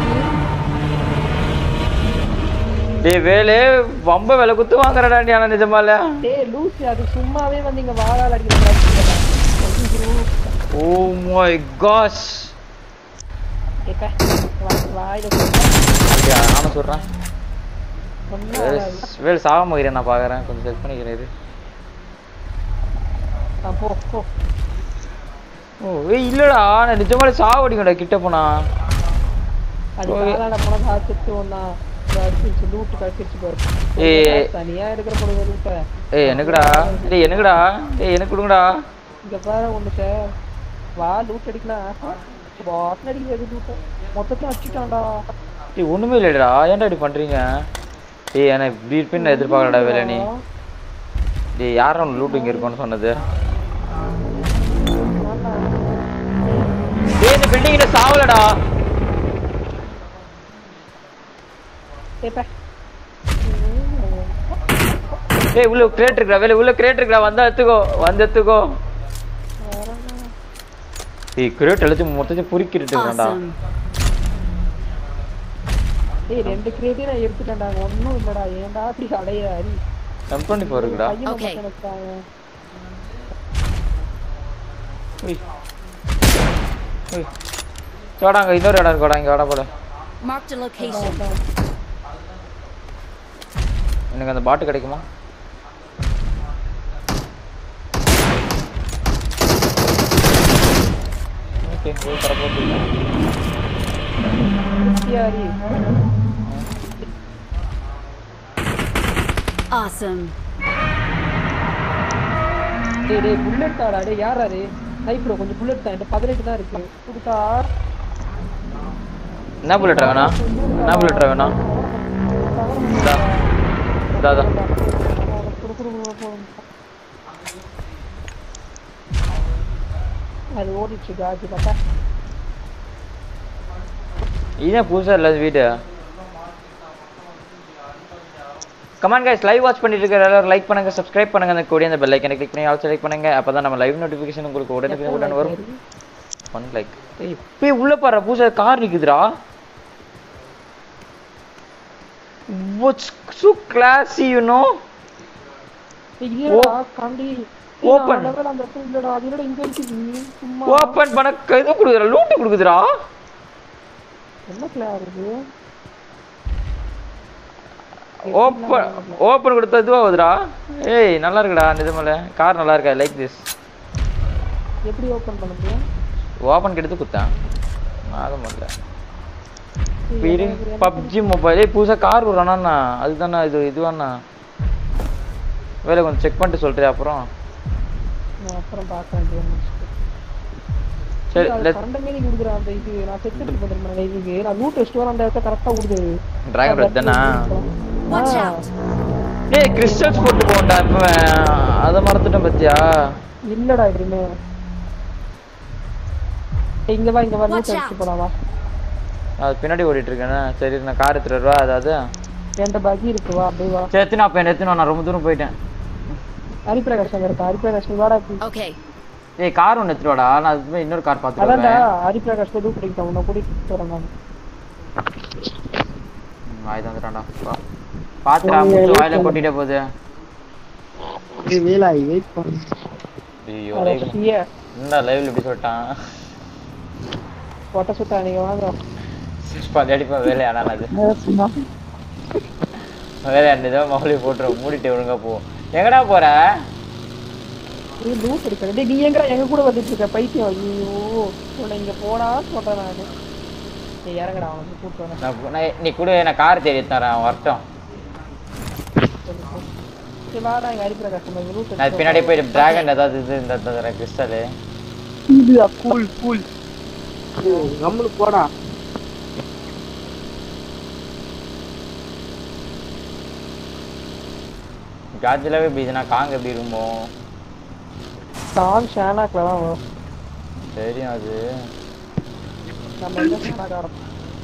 டேய் வேலு வம்ப வேலை குத்து வாங்குறடா நீ ஆனா நிஜமால டேய் லூசி அது சும்மாவே வந்து இங்க வாடால அடிக்கிற ஓ மை காஷ் வாயில நானும் சொல்றேன் சொன்னா வேலு- வேலு சாகாம இருக்கிறேன் நான் பாக்குறேன் கொஞ்சம் செக் பண்ணிக்கிறேன் இரு. ஆ, போ போ ஓ ஏய் இல்லடா நான் நிஜமாலே சாவடிக்கடா கிட்ட போனா அது ஓய். காலால போனா காத்துட்டு ஒண்ணா அடிச்சிருச்சு லூட்டு கடிச்சிருச்சு பாரு ஏய். தனியா எடுக்கிற பொழுது லூட்ட ஏய் எனக்குடா டேய் எனக்குடா ஏய் எனக்கு கொடுங்கடா இங்க பாரு ஒண்ணுட்ட வா லூட் அடிக்கலாம் பாட்ல அடிக்கிறது லூட்ட மொத்தத்தையும் அடிச்சுட்டான்டா டேய் ஒண்ணுமே இல்லடா ஏன்டா இப்படி பண்றீங்க டேய் என்ன இப்படி இருப்பேன்னு நான் எதிர்பார்க்கலடா வேலை நீ டேய் யாரும் லூட்டு இங்க இருக்கும்னு சொன்னது டேய் இந்த பில்டிங் கிட்ட சாவலடா ஏப்பா டேய் உள்ள கிரேட் இருக்குடா வேலை உள்ள கிரேட் இருக்குடா வந்தா எடுத்துக்கோ வந்து எடுத்துக்கோ டேய் கிரேட் எல்லாத்தையும் மொத்தத்தையும் பொறுக்கிட்டு இருக்கான்டா Awesome. ஏய் ரெண்டு கிரேட்டே நான் எடுத்துட்டேன்டா ஒண்ணும் இல்லடா ஏன்டா அப்படி அலைய அரி எம் டுவெண்ட்டி ஃபோர் இருக்குடா பையன் Okay. மட்டும் வச்சாங்க உய். உய். வாடா அங்க இன்னொரு இடம் இருக்குடா இங்க வாடா போல Marked a location. எனக்கு அந்த பாட்டு கிடைக்குமா ஓகே போய் தர போட்டு அரி Awesome. டேய் டேய் புல்லட் தாடா டேய் யாரா அது ஹைப்ரோ கொஞ்சம் புல்லட் தான் என்கிட்ட பதினெட்டு தான் இருக்கு கொடுத்தா என்ன புல்லட் வேணா என்ன புல்லட் வேணா இந்தா. இதா இதா. குடு குடு குடு போ. அது ஓடிச்சு காஜி பார்த்தா இதுதான் புதுசா இல்ல வீடு கமான் கைஸ் லைவ் வாட்ச் பண்ணிட்டு இருக்கிற எல்லாரும் லைக் பண்ணுங்க சப்ஸ்கிரைப் பண்ணுங்க அந்த கூடிய அந்த பெல் ஐக்கனை கிளிக் பண்ணி ஆல்சோ லைக் பண்ணுங்க அப்பதான் நம்ம லைவ் நோட்டிஃபிகேஷன் உங்களுக்கு உடனே உடனே வரும் ஒன் லைக் ஏய் போய் உள்ள பாரு புதுசா கார் நிக்குதுடா what's so classy you know ஏய், இல்லடா காண்டி Open. லெவல் அந்த இடத்துல இல்லடா அது இல்லடா இங்க இருக்குது சும்மா ஓபன் பண்ண க- இது கொடுக்குறா லூட்டு கொடுக்குதுடா என்ன கிளார் இது ஓப்பன் ஓப்பன் கொடுத்தா இதுவாகுதுடா ஏய் நல்லா இருக்குடா நிஜமால கார் நல்லா இருக்கா லைக் திஸ் எப்படி ஓபன் பண்ண முடியும் ஓப்பன் கெடுத்து குத்தேன் அது முடியல இரு பப்ஜி மொபைல் புதுசாக கார் விட்றானா அதுதானே இது இதுவாண்ணா வேலை கொஞ்சம் செக் பண்ணிட்டு சொல்றியா அப்புறம் நான் அப்புறம் பார்க்கறேன் game முடிச்சுட்டு. சரி அது லெட் கரண்ட் மீறி கொடுக்குறேன் அந்த இது நான் செக் எடுத்து பண்ணிருந்தேன் இதுக்கு நான் லூட் டெஸ்ட் வர அந்த இடத்த கரெக்டா கொடுக்குது டிராகன் ரெட் தானா Watch ஆ. out! ஏய் கிறிஸ்டல்ஸ் போட்டு போண்டா இப்போ அதை மறந்துட்டேன் பத்தியா இல்லடா எப்படியுமே ஏய், இங்க வா இங்க வா Watch லூட் out. எடுத்து போலாம் வா அது பின்னாடி ஓடிட்டு இருக்கேனே சரி நான் கார் எடுத்துட்டு வருவா அதாவது என்கிட்ட பகி இருக்கு வா அப்படியே வா சரி எத்தனை அப்போ எத்தனை நான் ரொம்ப தூரம் போயிட்டேன் ஹரிபிரகாஷ் அங்க இருக்கா ஹரிபிரகாஷ் நீ வாடா இப்படி. Okay. ஏய் கார் ஒன்று எடுத்துட்டு வாடா நான் அதுக்கு போய் இன்னொரு கார் பார்த்துட்டு அதான்டா வரேன் ஹரிபிரகாஷ் போய் லூட் அடிக்கிட்டேன் உன்னை கூட்டிட்டு வரேன் நான் வாய் தந்துட்டான்டா வா. பாத்துடா மூச்சு வாயில கொட்டிட்ட போகுது ஏய், வேலாய் வெயிட் பண்ணு ஐயோ அட லைவ் சீய என்னடா லைவ்ல இப்படி சொல்லிட்டான் கொட்டை சுட்டா நீங்க வாங்க பாதி அடிப்பா வேலையானா அது சும்மா வேலையாண்டதோ மௌலி போட்டுரும் மூடிட்டு ஒழுங்கா போ எங்கடா போற நீ லூட் அடிக்கிற டேய் நீ எங்க எங்க கூட வந்துட்டு இருக்க பைத்தியம் ஐயோ உன்னை இங்க போடா சொல்றேன் நானு நீ இறங்கடா அவனுக்கு கூப்பிட்டு வரேன் நான் போ- நான் நீ கூட நான் கார் தேடி தரேன் அவன் வரட்டும் சரி வாடா இங்க ஹரிபிரகாஷ் நம்ம லூட் நான் பின்னாடி போய் டிராகன் ஏதாவது இது இந்த தரேன் கிறிஸ்டலு இதுடா கூல் கூல் நம்மளுக்கு போடா காஜிலாவே இப்படி இதுனா காங்க எப்படி இருக்குமோ சாங் ஷானாக்ல தான் வரும் தெரியும் அது நம்ம எங்க ஷானாக் ஆடும்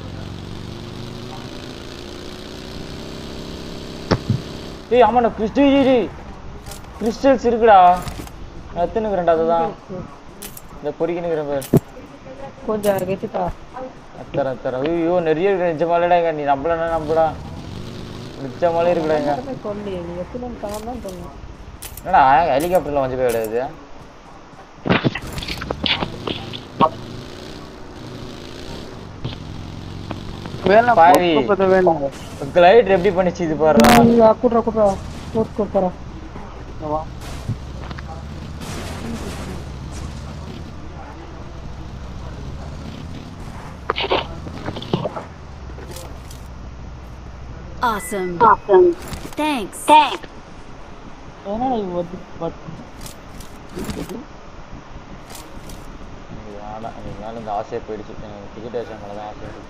ஏய் ஆமாண்ணா கிறிஸ்டி கிறிஸ்டல்ஸ் இருக்குடா நான் எத்தனுக்குறேன்டா அதுதான் இந்த பொறிக்கினுக்கிறேன் பேர் கொஞ்சம் கெட்டுட்டா அத்தர அத்தர ஐயோ நிறைய இருக்கு நிஜமாலேடா இங்க நீ நம்பலன்னா நம்படா நிஜமாலே இருக்குடா இங்க சொல்லி நீ எத்தனை தான் தான் சொன்னேன் என்னடா ஹெலிகாப்டர்ல வந்து போய் விடாது வேலை பாவி. வேணும் கிளைட் எப்படி பண்ணிச்சு இது பாருடா கூட்டுறா கூட்டுறா கூட்டு கூட்டுறா வா Awesome. Thanks. ஏன்னா இது வந்து பட் வேணாம் எனக்கு மேல இந்த ஆசையே போயிடுச்சு எனக்கு டிக்கெட் வச்ச மேல தான் ஆசை இருக்கு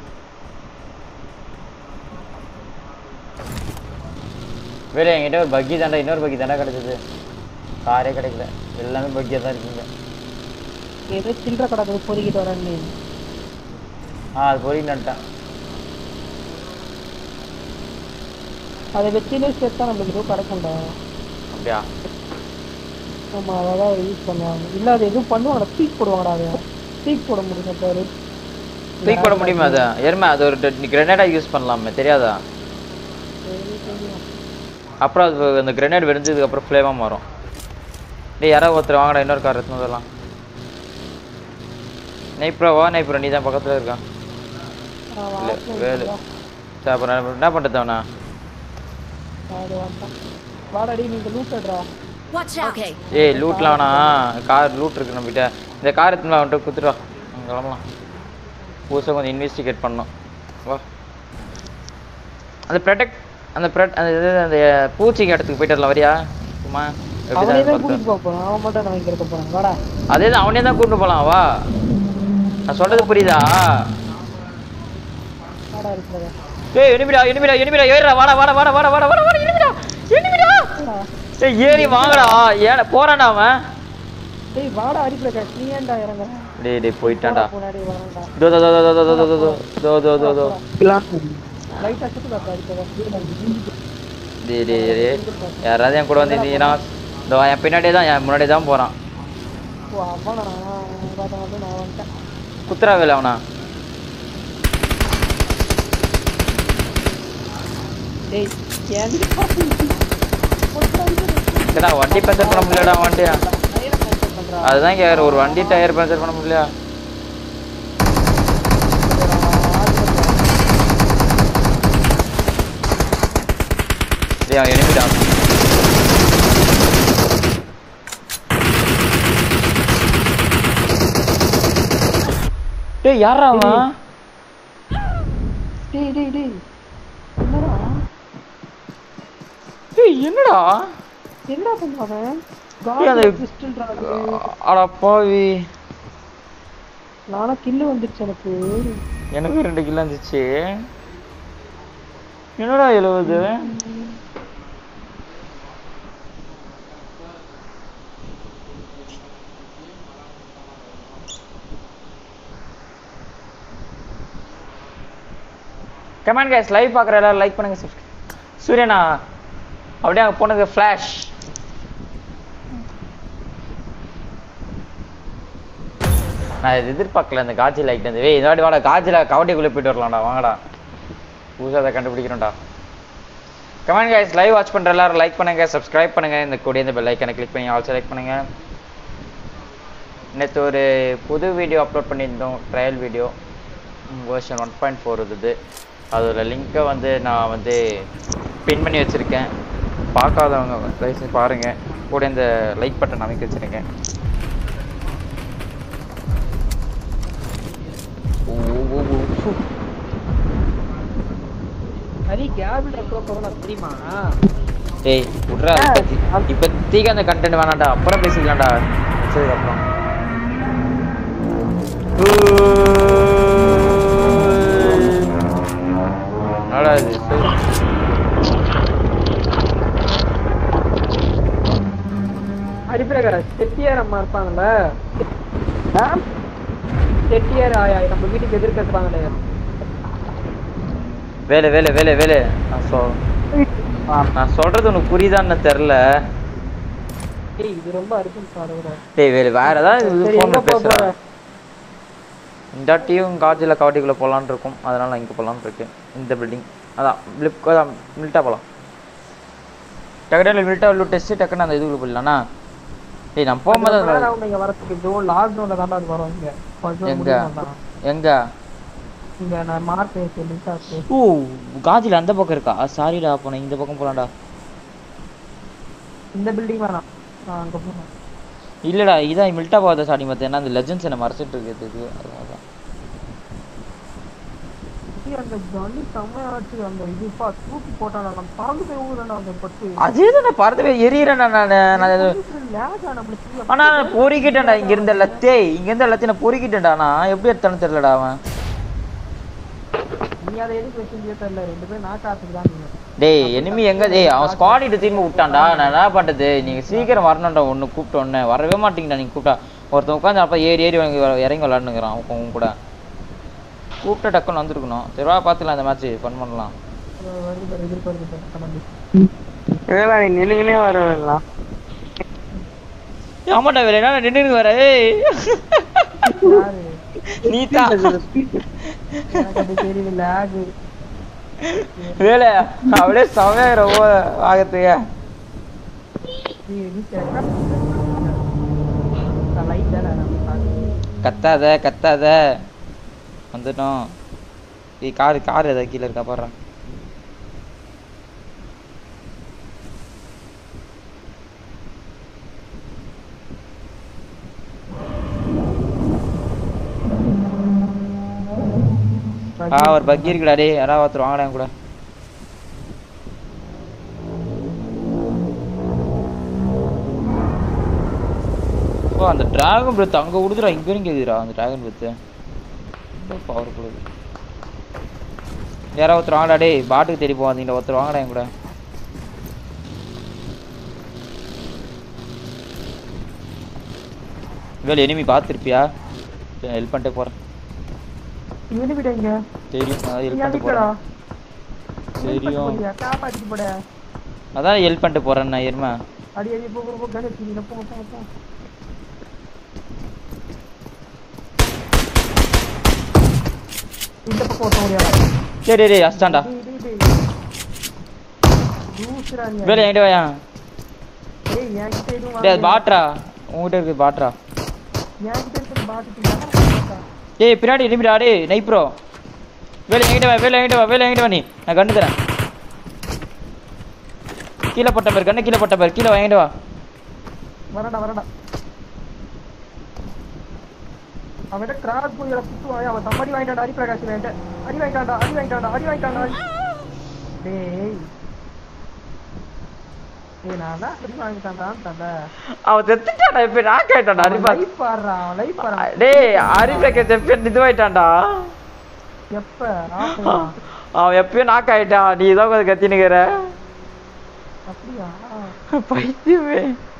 வேற என்கிட்ட ஒரு பக்கி தாண்டா இன்னொரு பக்கி தாண்டா கிடைச்சது காரே கிடைக்கல எல்லாமே பக்கியா தான் இருக்குங்க ஏதோ சில்லற கடை போய் பொறுக்கிட்டு வரேன்னு ஆ அது பொறிக்கு நட்டேன் அதை வச்சுனே சேர்த்தா நம்மளுக்கு எதுவும் கிடைக்கண்டா அப்படியா ஆமா அதான் யூஸ் பண்ணுவாங்க இல்ல அது எதுவும் பண்ணுவாங்க ஸ்பீக் போடுவாங்கடா அது ஸ்பீக் போட முடியும் பாரு தூக்கி போட முடியுமா அதை எருமை அது ஒரு நீ கிரெனேடாக யூஸ் பண்ணலாமே தெரியாதா அப்புறம் அது அந்த கிரெனேட் வெடிஞ்சதுக்கு அப்புறம் ஃப்ளேமாக மாறும் டேய் யாராவது ஒருத்தர் வாங்கடா இன்னொரு கார் எடுத்துன்னு வந்துடலாம் நெய்ப்ரோ வா நெய்ப்ரோ நீ தான் பக்கத்தில் இருக்கான் இல்லை வேலு சரி அப்புறம் என்ன- என்ன பண்ணுறது அவனா வாடாடி நீங்க லூட்டட்ரா Watch out. Okay. ஏய் லூட்லாம் வேணாம் கார் லூட் இருக்கு நம்மகிட்ட இந்த கார் எடுத்துன்னு வந்துட்டு குத்துட்டா கிளம்பலாம் புதுசாக கொஞ்சம் இன்வெஸ்டிகேட் பண்ணோம் வா அந்த ப்ரொடெக்ட் அந்த ப்ரொட் அந்த இது அந்த பூச்சிக்கு இடத்துக்கு போயிட்டு வரலாம் வரியா சும்மா எப்படி அவனே தான் தான் கூட்டிட்டு போக போறான் அவன் மட்டும் நான் இங்க இருக்க போறேன் வாடா அதே தான் அவனே தான் கூட்டு போகலாம் வா நான் சொல்றது புரியுதா வாடா இருக்கிறத ஏய் எனிமிடா எனிமிடா எனிமிடா ஏறிடா வாடா வாடா வாடா வாடா வாடா வாடா வாடா எனிமிடா எனிமிடா ஏய் ஏறி வாங்கடா ஏன் போறான்டா அவன் டேய் வாடா அடிப்பிரகாஷ் நீ ஏன்டா இறங்க டேய் டேய் போயிட்டான்டா முன்னாடி வரேன்டா தோ தோ தோ தோ தோ தோ தோ தோ தோ தோ தோ லைட்டா சுத்துடா அடிப்பிரகாஷ் டேய் டேய் டேய் யாராவது என் கூட வந்து இருந்தீங்கன்னா இதோ என் பின்னாடியே தான் என் முன்னாடி தான் போறான் ஓ அவனா பார்த்தா வந்து நான் வந்துட்டேன் குத்துறா வேலை அவனா டேய் ஏன் ஏடா வண்டி பஞ்சர் பண்ண முடியலடா வண்டியா அதுதான் கேக்குற ஒரு வண்டி டயர் பஞ்சர் பண்ண முடியல டேய் அவன் எனிமிடா டேய் யாரா அவன் டேய் டேய் டேய் என்னடா டேய் என்னடா என்னடா பண்ணுவான் ஏய், அது- பிஸ்டல்டா அட பாவி நானா கில்லு வந்துருச்சு எனக்கு எனக்கு ரெண்டு கிலோ இருந்துச்சு என்னடா எழுவது கமெண்ட் கைஸ் லைவ் பார்க்குற எல்லாரும் லைக் பண்ணுங்க subscribe. சூரியனா அப்படியே அங்கே போனது ஃப்ளாஷ் நான் இது எதிர்பார்க்கல இந்த காஜி லைட் வந்து ஏய் இந்த வாட்டி வாடா காஜில கவட்டிக்குள்ளே போயிட்டு வரலாம்டா வாங்கடா புதுசாக அதை கண்டுபிடிக்கணும்டா கமெண்ட் கைஸ் லைவ் வாட்ச் பண்ற எல்லாரும் லைக் பண்ணுங்க சப்ஸ்கிரைப் பண்ணுங்க இந்த கூடிய இந்த பெல் ஐக்கனை கிளிக் பண்ணி ஆல் செலக்ட் பண்ணுங்க நேற்று ஒரு புது வீடியோ அப்லோட் பண்ணியிருந்தோம் trial video version one point four இருந்தது அதோட லிங்க்கை வந்து நான் வந்து பின் பண்ணி வச்சுருக்கேன் பார்க்காதவங்க தயவுசெய்து பாருங்க கூட இந்த லைக் பட்டன் அமைக்க வச்சுருக்கேன் ஓ ஓ ஓ ஃபு. ஹரி கேபிள் ரெக்கோ போறோம் தெரியுமா டேய் விட்றா இப்பத்தி- இப்பத்திக்கு அந்த கண்டென்ட் வேணாம்டா அப்புறம் பேசிக்கலாம்டா வச்சதுக்கு அப்புறம் என்னடா இது ஹரிபிரகர் செட்டியார் அம்மா இருப்பாங்கல்ல செட்டியார் ஆயா நம்ம வீட்டுக்கு எதிர்க்க இருப்பாங்களே வேலை வேலை வேலை வேலை நான் சொ நான் சொல்றது உனக்கு புரியுதான்னு தெரில ஏய் இது ரொம்ப அர்ஜென்ட் சார் டேய் வேலை வேற ஏதாவது இது சரி, எங்க ஃபோனில் போக பேசுகிறேன் போற? இந்த டீயும் காஜில் கவட்டிக்குள்ளே போகலான்னு இருக்கும் அதனால நான் இங்கே போகலான்னு இருக்கேன் இந்த பில்டிங் அதான் லிப் அதான் மில்ட்டா போகலாம் டக்குனு மில்ட்டா உள்ள டெஸ்ட்டு டக்குன்னு அந்த இதுக்குள்ள போயிடலாம்ண்ணா டேய் நான் போகும்போது ரொம்ப அது- நேரம் ஆகும் இங்க வரதுக்கு இதுவும் லாக்டவுன்ல தான் அது வரும் இங்க கொஞ்சம் எங்க முடியும் தான். எங்க இங்க நான் மார்க் லிங்க் ஓ காஜில் அந்த பக்கம் இருக்கா சாரிடா அப்போ நான் இந்த பக்கம் போகலாம்டா இந்த பில்டிங் வேணாம் நான் அங்க போறேன் இல்லைடா இதான் மில்ட்டா போகாத சாடி மற்ற ஏன்னா அந்த லெஜன்ஸ் என்ன மறைச்சிட்டு இருக்குது இது அதான் ஏய், அந்த கண்ணு செம்மையாச்சு அந்த இது பா தூக்கி போட்டானா நம்ம பறந்து போய் ஊதுறா அந்த பட்டு அதே தான் நான் பறந்து போய் எரியறேன்டா நான் நான் அது- லேகா நம்மளுக்கு ஆனா நான் பொறிக்கிட்டேன்டா இங்க இருந்த எல்லாத்தையும் இங்க இருந்த எல்லாத்தையும் நான் பொறிக்கிட்டேன்டா நான் எப்படி எடுத்தானு தெரியலடா அவன் நீ அதை எதுக்கு வச்சிருந்தியோ தெரியல ரெண்டு பேரும் நான் காத்துக்கு தான் நீங்க டேய் எனிமி எங்க டேய் அவன் ஸ்குவாடிட்டு திரும்பி விட்டான்டா நான் என்ன பண்றது நீங்க சீக்கிரம் வரணும்டா ஒண்ணு கூப்பிட்ட உடனே வரவே மாட்டீங்கடா நீங்க கூப்பிட்டா ஒருத்தன் உட்காந்து அப்ப ஏறி ஏறி இறங்கி வர- இறங்கி விளாண்டுங்கிறான் அவன் உன் கூட கூப்பிட்ட டக்குன்னு வந்திருக்கணும் சரி வா பார்த்துக்கலாம் இந்த மேட்ச் ஃபன் பண்ணலாம் வருது பாரு எதிர்பார்த்து பாரு கிளம்பி இதெல்லாம் நீ நிலுங்கனே வரலாம் ஏய், ஆமாடா வேலை என்ன நின்று வர ஏய் யாரு நீ தான் எனக்கு அது தெரியல லேகு வேலை அப்படியே செமையா ரொம்ப ஆகத்துங்க நீ நீ லைட் தானே நம்ம பார்த்து கத்தாத கத்தாத வந்துட்டோம் ஏய் காரு கார் ஏதாவது கீழே இருக்கா பாடுறேன் ஆ ஒரு பக்கி இருக்குடா டேய் யாராவது ஒருத்தர் வாங்கடா என் கூட ஓ அந்த டிராகன் பிரத் அங்க விடுதுடா இங்க வரைக்கும் கேக்குதுடா அந்த டிராகன் பிரத் ரொம்ப பவர்ஃபுல் இது யாராவது ஒருத்தர் வாங்கடா டேய் பாட்டுக்கு தேடி போவாதீங்க ஒருத்தர் வாங்கடா என் கூட வேலை எனிமி பார்த்துருப்பியா ஹெல்ப் பண்ணிட்டே போறேன் இவனு விட இங்க தெரியும் அதான் ஹெல்ப் நீ பண்ணிட்டு அடிக்கடா போறேன் தெரியும் காப்பாத்திட்டு போட அதான் ஹெல்ப் பண்ணிட்டு போறேன் நான் எருமை அடி அடி போ போ கணே நீங்க போங்க போங்க போங்க இந்த பக்கம் ஓட்ட முடியாது சரி டேய் அஸ்டாண்டா டேய் டேய் டேய் லூசுடா நீ வேலை என்கிட்ட வாயா ஏய் என்கிட்ட எதுவும் டேய் அது வாங்க பாட்ரா உங்ககிட்ட இருக்கு பாட்ரா என்கிட்ட இருக்கிற பாத்துட்டு டேய் பின்னாடி எனிமிடா டேய் நைப்ரோ வேலை என்கிட்ட வா வேலை என்கிட்ட வா வேலை என்கிட்ட வா நீ நான் கண்டு தரேன் கீழே போட்ட பேர் கண்ணு கீழே போட்ட பேர் கீழே வா என்கிட்ட வா வரடா வரடா அவன்கிட்ட கிராஸ் போய் குத்துவான் அவன் தம்மடி வாங்கிட்டான் அடி பிரகாஷ் வேண்ட அடி வாங்கிட்டான்டா அடி வாங்கிட்டான்டா அடி வாங்கிட்டான்டா டேய் டேய் நான் தான் அடி வாங்கிட்டான்டான்னு தந்தா அவன் செத்துட்டான்டா இப்ப நாக் ஆயிட்டான்டா அரிபா லைஃப் பாடுறான் அவன் லைஃப் பாடுறான் டேய் அரிபேக்க செப்ப இதுவாயிட்டான்டா எப்ப ஆமா. அவன் எப்பயும் நாக் ஆயிட்டான் நீ தான் கொஞ்சம் கத்தினுக்கிற அப்படியா பைத்தியமே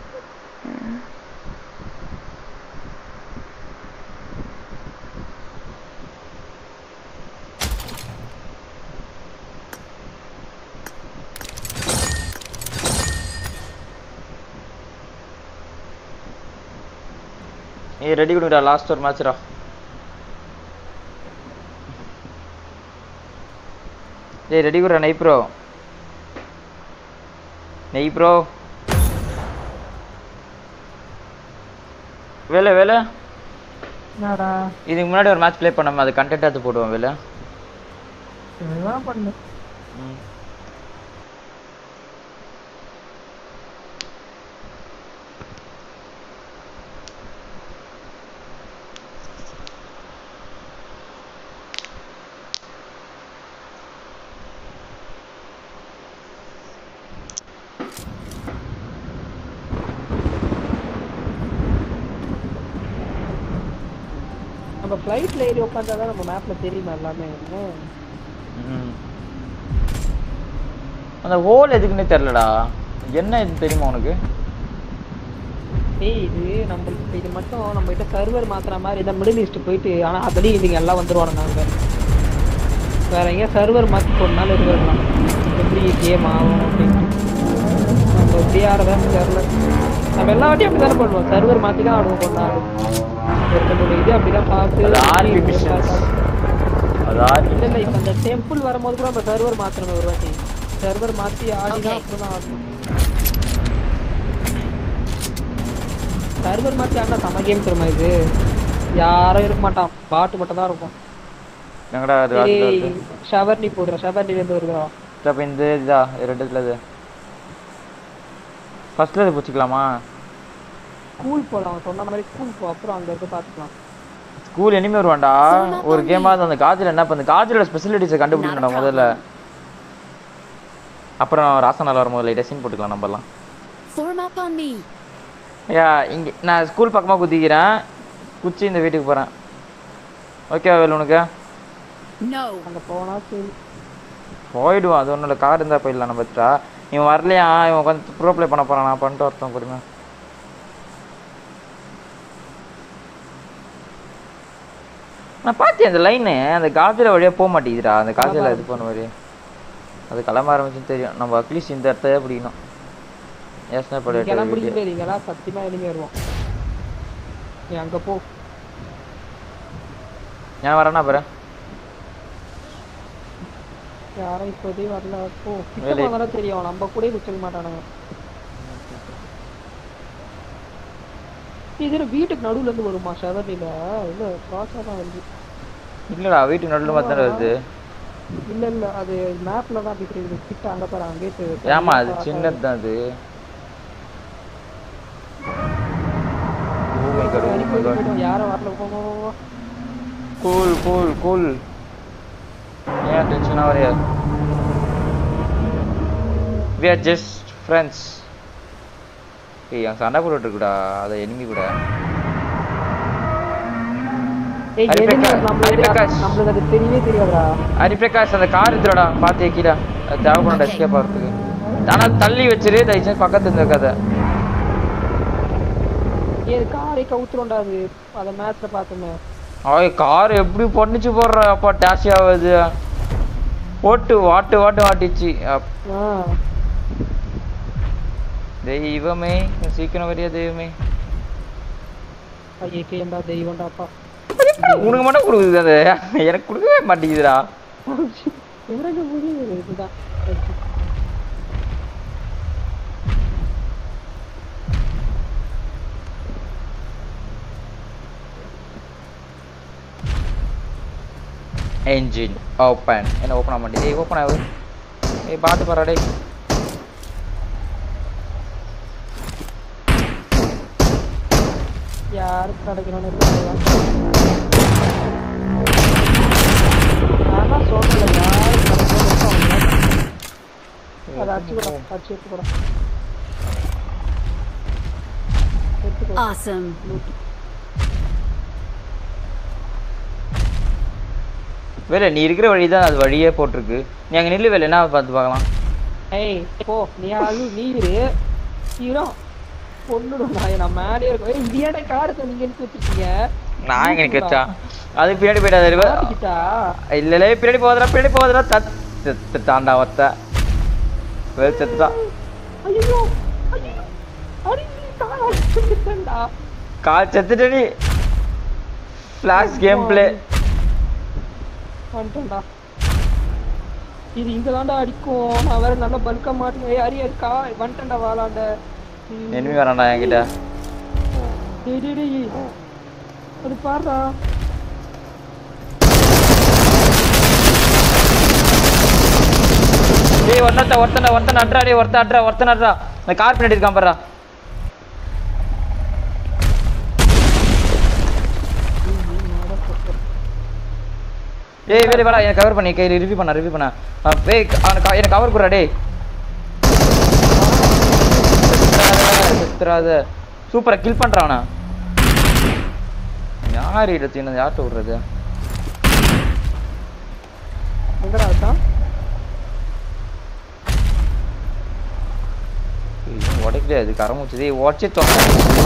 ஏய் ரெடி கொடுங்கடா லாஸ்ட் ஒரு மேட்ச்டா டேய் ரெடி குடுறா நெய் ப்ரோ நெய் ப்ரோ வேலை வேலை என்னடா இதுக்கு முன்னாடி ஒரு மேட்ச் ப்ளே பண்ணோம் அது கண்டென்ட் எடுத்து போடுவோம் வேலை இதுதான் பண்ணு நம்ம ஃப்ளைட்ல ஏறி உட்காந்தாதான் நம்ம மேப்ல தெரியுமா எல்லாமே ம். அந்த ஹோல் எதுக்குன்னே தெரிலடா என்ன இது தெரியுமா உனக்கு ஏய் இது நம்மளுக்கு இப்ப இது மட்டும் நம்ம கிட்ட சர்வர் மாத்துற மாதிரி இந்த மிடில் ஈஸ்ட் போயிட்டு ஆனா அப்படி இவங்க எல்லாம் வந்துருவானுங்க அங்க வேற எங்கேயா சர்வர் மாத்தி போடனால இருக்கலாம் எப்படி கேம் ஆகும் அப்படின்ட்டு நம்ம எப்படி ஆடுறதான்னு தெரியல நம்ம எல்லா வாட்டியும் அப்படி தானே பண்ணுவோம் சர்வர் மாத்தி தான் ஆடுவோம் கொண்டாடு ஒருத்தனுடைய இது அப்படிதான் பார்த்து அது ஆர்பி மிஷன்ஸ் அது ஆர்பி இல்ல இல்ல இப்ப அந்த டெம்பிள் வரும்போது கூட நம்ம சர்வர் மாத்தணும் ஒரு வாட்டி சர்வர் மாத்தி ஆடி தான் Okay. அப்புறம் தான் ஆடணும் சர்வர் மாத்தி ஆடினா செம கேம் தெரியுமா இது யாரும் இருக்க மாட்டான் பாட்டு மட்டும் தான் இருக்கும் எங்கடா அது அது அது ஷவர் நீ போடுற ஷவர் நீ இருந்து வருகிறோம் அப்போ இந்த இதா இது ரெண்டுத்துல இது ஃபர்ஸ்ட்ல இது பிடிச்சிக்கலாமா ஸ்கூல் போலாம் அவன் சொன்ன மாதிரி ஸ்கூல் போ அப்புறம் அங்க இருந்து பாத்துக்கலாம் ஸ்கூல் இனிமே வருவான்டா ஒரு கேமாவது அந்த காஜில் என்ன இப்போ அந்த காஜிலோட ஸ்பெசிலிட்டிஸை கண்டுபிடிக்கணும்டா முதல்ல அப்புறம் ராசனால் வரும்போது லைட்டாக சீன் போட்டுக்கலாம் நம்மலாம் Form up on me. ஐயா இங்கே நான் ஸ்கூல் பக்கமாக குதிக்கிறேன் குச்சி இந்த வீட்டுக்கு போகிறேன் ஓகே வேல் உனக்கு No. அங்க போனா சரி போயிடுவான் அது ஒன்றும் இல்லை கார் இருந்தால் போயிடலாம் நம்ம பற்றா இவன் வரலையா இவன் கொஞ்சம் ப்ரோ ப்ளே பண்ண போகிறான் நான் பண்ணிட்டு ஒருத்தன் பொறுமை நான் பார்த்தேன் அந்த லைனு அந்த காஜில் வழியாக போக மாட்டேங்குதுடா அந்த காஜில் இது பண்ண வழி அது கிளம்ப ஆரம்பிச்சுன்னு தெரியும் நம்ம அட்லீஸ்ட் இந்த இடத்தையே பிடிக்கணும் ஏஸ்னா இங்கெல்லாம் படி பிடிக்கவே இங்கெல்லாம் சத்தியமா இனிமே வருவோம் நீ அங்க போ நான் வரேன்னா பாரு யாரும் இப்போதைக்கு வரல போ கிட்ட வேலை. போனா தெரியும் நம்ம கூட குச்சிக்க மாட்டானுங்க இது என்ன வீட்டுக்கு நடுவுல இருந்து வருமா ஷவர்லில இல்ல ப்ராசஸா தான் வருது இல்லைடா வீட்டுக்கு நடுவில் மாதிரி தானே வருது இல்ல இல்ல அது மேப்ல தான் அப்படி தெரியுது கிட்ட அங்க பாரு அங்கே தெரியுது. ஏமா அது சின்னது தான் அது Oh my god, oh சரி, my போயிட்டு god. போயிட்டு யாரும் வரல போ போ, போ, போ. கூல் கூல் கூல் ஏன் டென்ஷனாக வரையா வி ஆர் ஜஸ்ட் ஃப்ரெண்ட்ஸ் ஏய் அவன் சண்டை போட்டுட்டு இருக்குடா அதை எனிமி கூட ஏய் ஹரி எதுவுமே பிரகாஷ், நம்மளுக்கு ஹரி பிரகாஷ். நம்மளுக்கு அது தெரியவே தெரியாதுடா ஹரிபிரகாஷ் அந்த கார் எடுத்துடா பார்த்து கீழே அது தேவைப்படும் எஸ்கேப் ஆகிறதுக்கு ஆனால் தள்ளி வச்சிரு தயவுசெய்து பக்கத்துல இருக்காத ஏது காரை கவுத்துறோம்டா அது அத மேட்ச்ல பார்த்தோமே ஆய் கார் எப்படி பொண்ணுச்சு போடுற அப்பா டேஷ் ஆகுது ஓட்டு வாட்டு வாட்டு வாட்டிச்சு அப்- ஆ தெய்வமே சீக்கிரம் வரியா தெய்வமே ஐயே கேண்டா தெய்வம்டா அப்பா உனக்கு மட்டும் கொடுக்குது அது எனக்கு கொடுக்கவே மாட்டேங்குதுடா எனக்கு முடியுது இதுதான் என்ஜின் ஓப்பன் என்ன ஓப்பன் ஆக மாட்டேங்குது ஏய் ஓப்பன் ஆகுது ஏய் பார்த்து பாரு டேய் யாருக்கு கிடைக்கணும்னு நான் தான் சொல்றேன் யாருக்கு கிடைக்கணும்னு அதை அடிச்சு கூட அடிச்சு எடுத்து கூட எடுத்துக்கோ Awesome. வேலை நீ இருக்கிற வழி தான் அது வழியே போட்டிருக்கு நீ அங்கே நில்லு வேலை என்ன பார்த்து பார்க்கலாம் ஏய் போ நீ ஆளு நீரு ஹீரோ பொண்ணுடும் நான் நான் மேலே இருக்கேன் ஏய் இது ஏன்டா காரத்தை நீங்க எடுத்து வச்சிருக்கீங்க நான் எங்க நிக்க வச்சா அது பின்னாடி போயிடாது மாட்டிக்கிட்டா இல்ல இல்ல பின்னாடி போகுதுடா பின்னாடி போகுதுடா தத் செத்து தாண்டா ஒத்த வேல் செத்துட்டா ஐயோ ஐயோ அடி நீ கால் செத்துட்டேன்டா கால் செத்துட்ட நீ ஃபிளாஷ் கேம் பிளே வந்துட்டேன்டா இது இங்க தான்டா அடிக்கும் நான் வேற நல்லா பல்கா மாட்டேன் ஏய் அரியா இருக்கா வந்துட்டேன்டா வாளாண்ட எனிமி வரான்டா என்கிட்ட டேய் டேய் டேய் அது பாருடா டேய் ஒருத்தன் ஒருத்தன் ஒருத்தன் அட்ரா டேய் ஒருத்தன் அட்ரா ஒருத்தன் அட்ரா இந்த கார் பின்னாடி இருக்கான் பாருடா ஏய் வேலை வாடா எனக்கு கவர் பண்ணி கையில் ரிவ்யூ பண்ண ரிவ்யூ பண்ண அஹ் ஏய் அவனுக்கு எனக்கு கவர் குடுறா டேய் செத்துறாத சூப்பரா கில் பண்றான் அவனை யார் இடத்து என்ன யார்கிட்ட விடுறது எங்கடா இருக்கான் உடைக்கலையா அது கரமுச்சு டேய் உடச்சி தொலை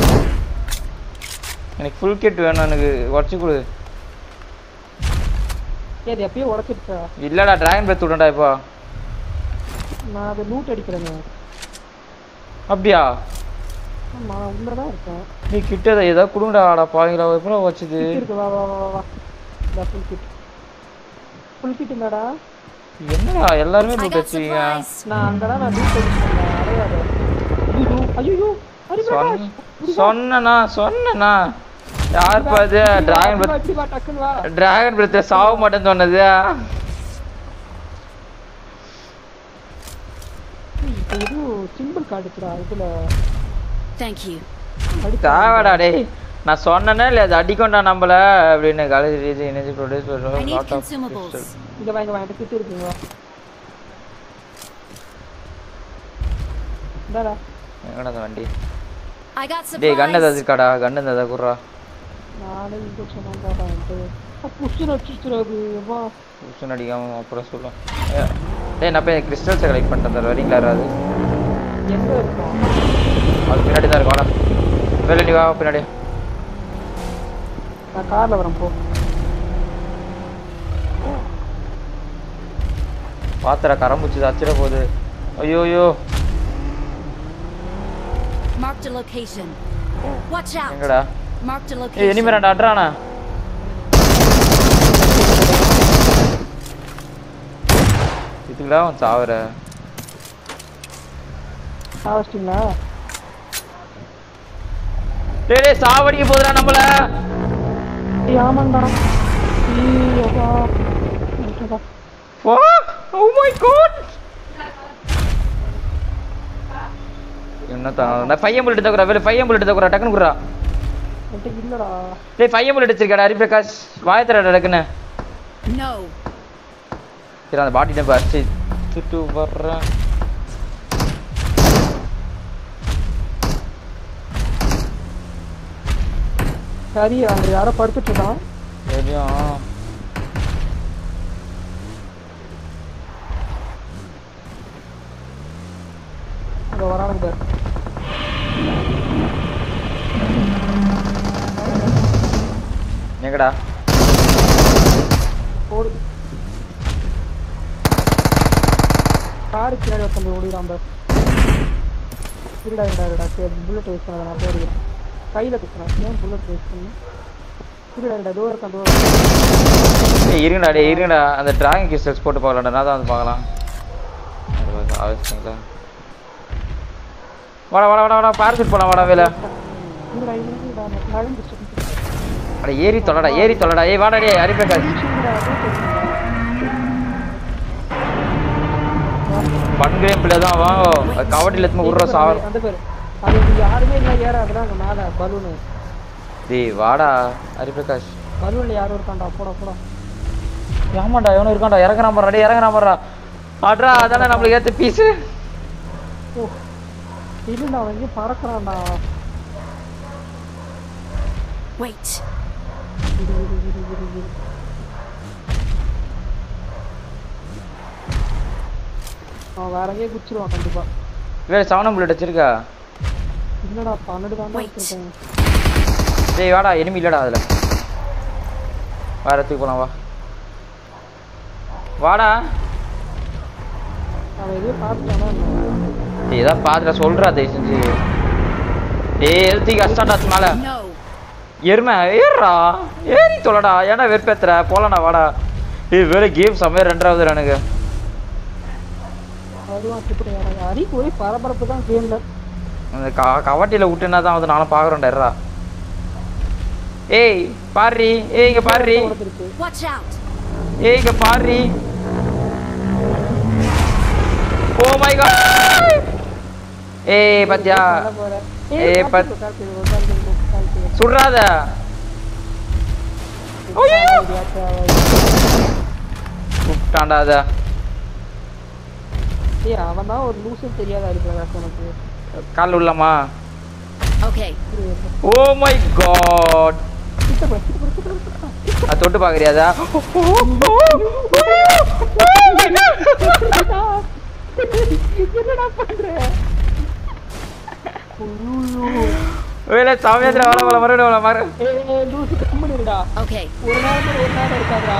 எனக்கு ஃபுல் கிட் வேணும் எனக்கு உடச்சி கொடு ஏய் அது எப்பயோ உடச்சிருச்சா இல்லடா டிராகன் பிரத் விடண்டா இப்போ நான் அதை லூட் அடிக்கிறேங்க அப்படியா ஆமா உள்ள தான் இருக்கேன் நீ கிட்ட ஏதோ குடுங்கடா ஆடா பாவீங்களா எப்பறம் வச்சுது கிட் இருக்கு வா வா வா வா வா இந்த ஃபுல் கிட் ஃபுல் கிட் என்னடா என்னடா எல்லாருமே I லூட் got வச்சுக்கீங்க supplies. நான் அங்கதான் நான் லூட் அடிச்சிருக்கேன் அடையாத ஐயோ ஐயோ சொன்ன சொன்னனா சொன்னனா யார் பாது டிராகன் பிரத் இப்படி வா டக்குன்னு வா டிராகன் பிரத் சாவ மாட்டேன்னு சொன்னது இப்போ ஏதோ சிம்பிள் காட்டுச்சுடா இதுல Thank you. அடிச்சு தேவைடா டேய் நான் சொன்னேனே இல்லை அது அடிக்கொண்டா நம்மள அப்படின்னு காலேஜ் ரீதி எனர்ஜி ப்ரொடியூஸ் I பண்ணுறோம் need லாட் ஆஃப் consumables. இங்க வா இங்க வா எனக்கு கிட் இருக்குங்க வா இந்தாடா எங்கடா அந்த வண்டி I got டேய் கண்ணு ஏதாவது supplies. இருக்காடா கண்ணு ஏதாவது குர்றா நானே இன்ஜெக்ஷன் வாங்காடா வந்துட்டு புஷ்ஷன் அடிச்சிருச்சு வா புஷன் அடிக்காம அப்புறம் சொல்லும் ஏ, டேய் நான் போய் கிறிஸ்டல்ஸை கலெக்ட் பண்ணிட்டு வந்துடுறேன் வரீங்களா யாராவது எங்க இருக்கும் அது பின்னாடி தான் இருக்கும் வாடா வேலை நீ வா பின்னாடி நான் கார்ல வரேன் போ பாத்திர கரம்புச்சு அச்சிட போகுது ஐயோ ஐயோ Marked a location. Watch out. எங்கடா Marked a ஏய் location. இனிமே ரெண்டு அட்ரானா இதுக்குடா அவன் சாவுற சாவச்சிங்களா டேய் டேய் சாவடிக்க போதுடா நம்மள ஏய் ஆமாண்டா ஏய் அப்பா வந்துட்டா ஓ மை காட் என்ன தான் நான் பையன் புல்லட் தக்குறா வேலை பையன் புல்லட் தக்குறா டக்குனு குறா என்கிட்ட இல்லடா டேய் பையன் புல்லட் வச்சிருக்காடா ஹரிபிரகாஷ் வாய தரடா டக்குன்னு No. சரி அந்த பாடி நம்ப அடிச்சு சுட்டு வர்றேன் சரி அங்க யாரோ படுத்துட்டு இருக்கான் தெரியும் அங்க வரானுங்க பாரு எங்கடா ஓடு காரு பின்னாடி ஒருத்தன் ஓடிடான் பாரு இருடா இருடா இருடா சரி புல்லட் வேஸ்ட் பண்ணாத நான் போயிருக்கேன் கையில குத்துறேன் ஏன் புல்லட் வேஸ்ட் பண்ணு இருடா இருடா தூரம் இருக்கான் தூரம் ஏய் இருங்கடா டேய் இருங்கடா அந்த டிராகன் கிறிஸ்டல்ஸ் போட்டு பார்க்கலாம்டா நான் தான் வந்து பார்க்கலாம் அவசியங்களா வாடா வாடா வாடா வாடா பார்சல் போலாம் வாடா வேலை இருடா இருடா நான் நடந்துச்சு அட ஏறி தொலைடா ஏறி தொலைடா ஏய் வாடா டேய் ஹரிபிரகாஷ் பன் கேம் பிள்ளை தான் வா கவட்டில் எத்தனை விட்ற சாவரம் அந்த பேரு அது இங்க யாருமே இல்லை ஏறாதுடா அங்க மேல பலூனு டேய் வாடா ஹரிபிரகாஷ் பலூன்ல யாரும் இருக்கான்டா போடா போடா ஆமாண்டா எவனும் இருக்கான்டா இறங்குறான் பாடுறா டேய் இறங்குறான் பாடுறா அட்ரா அதானே நம்மளுக்கு ஏத்த பீஸு ஓ இல்லடா அவன் எங்கேயும் பறக்குறான்டா Wait. இரு இரு இரு இரு இரு அவன் வேற எங்கேயும் குச்சிருவான் கண்டிப்பா வேற செவனம் புல்லட் வச்சிருக்கா இல்லடா பன்னெண்டு தான் Wait. வச்சிருக்கேன் டேய் வாடா எனிமி இல்லடா அதுல வேற இடத்துக்கு போலாம் வா வாடா அவன் எதையும் பார்த்துட்டானா என்ன? டேய் ஏதாவது பாத்துடா சொல்றா தயவு செஞ்சு டேய் எழுத்திக்கு அஸ்டாண்டா மேல No. எருமை ஏறுறா ஏறி தொலைடா ஏன்டா வெறுப்பேத்துற போலடா வாடா டேய் வேற கேம் செம்மையா ரெண்டாவது எனக்கு அதுவும் இப்படி எனக்கு அரிக்கு ஒரே பரபரப்பு தான் கேம்ல அந்த க கவாட்டியில் விட்டுனா தான் வந்து நானும் பார்க்குறேன்டா எர்ரா ஏய் பாருடி ஏய் இங்க பாருடி உடஞ்சிருக்கு Watch out. ஏய் இங்க பாருடி ஓ மை காட் ஏய் பாத்தியா போறேன் ஏய், ஏய் பத்- பத்து கால் சுடுறாத கூப்பிட்டாண்டா அத ஏய் அவன் தான் ஒரு லூசும் தெரியாத இருக்கிறான் உனக்கு கால் உள்ளமா Okay. ஓ மை காட் அது தொட்டு பாக்குறியாதா என்னடா பண்ற வேலை சாமியாத்திர வர வர மறுபடியும் வர மறு ஏய் லூசு கம்முனுடா Okay. ஒரு நேரம் ஒரு நேரம் இருக்காதா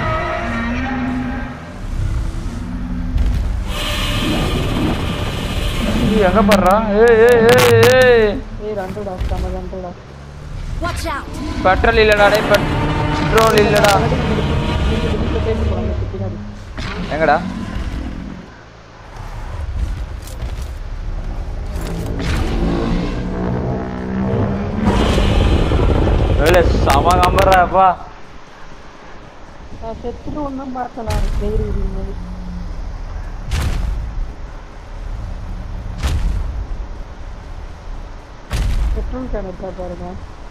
எங்க பண்றா ஏய் ஏய் ஏய் ஏய் ஏய் ரெண்டுடா செம ரெண்டுடா Watch out. பெட்ரோல் இல்லடா டேய் பெட்ரோல் இல்லடா பேசி போறாங்க பின்னாடி எங்கடா வேலை சம கம்பறாப்பா நான் செத்துட்டு ஒன்றும் பார்க்கலாம் வெயிறு விடுங்க பெட்ரோல் கேன் இருக்கா பாருங்க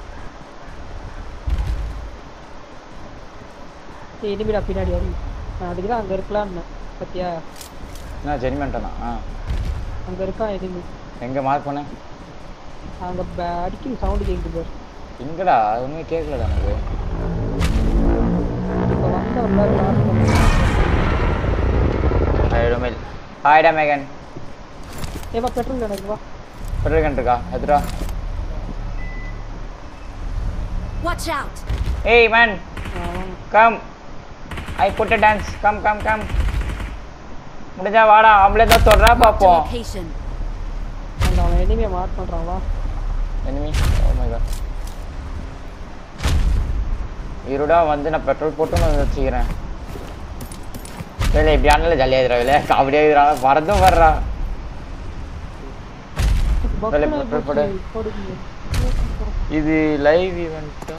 ஏய், இனிமேடா பின்னாடி அடி நான் அதுக்கு தான் அங்கே இருக்கலான்னு பத்தியா என்ன ஜெனிமெண்டனா ஆ அங்கே இருக்கான் எனிமி எங்க மார்க் பண்ண அங்கே அடிக்கிற சவுண்டு கேட்குது பாரு எங்கடா அது ஒண்ணுமே கேட்கலடா எனக்கு இப்போ வந்த எல்லாரும் ஹாய்டா ஹாய்டா மேகன் ஏப்பா பெட்ரோல் எனக்கு வா பெட்ரோல் கன் இருக்கா எதுடா Watch out. ஏய் மேன் ஆ, வாங்க. Come I put dance come come come முடிஞ்சா வாடா அவளே தான் சொல்றா Marked a பாப்போம் location. அந்த அவன் எனிமியை மார்க் பண்ணுறான் வா enemy oh my god இருடா வந்து நான் பெட்ரோல் போட்டு வந்து வச்சுக்கிறேன் இல்லை இப்படி ஆனால ஜாலியாக இருக்கிறா இல்லை காமெடியாக இருக்கிறா மறந்தும் வர்றா வேலை பக்குனு பெட்ரோல் போடு. போடுங்க இது லைவ் ஈவெண்ட்டா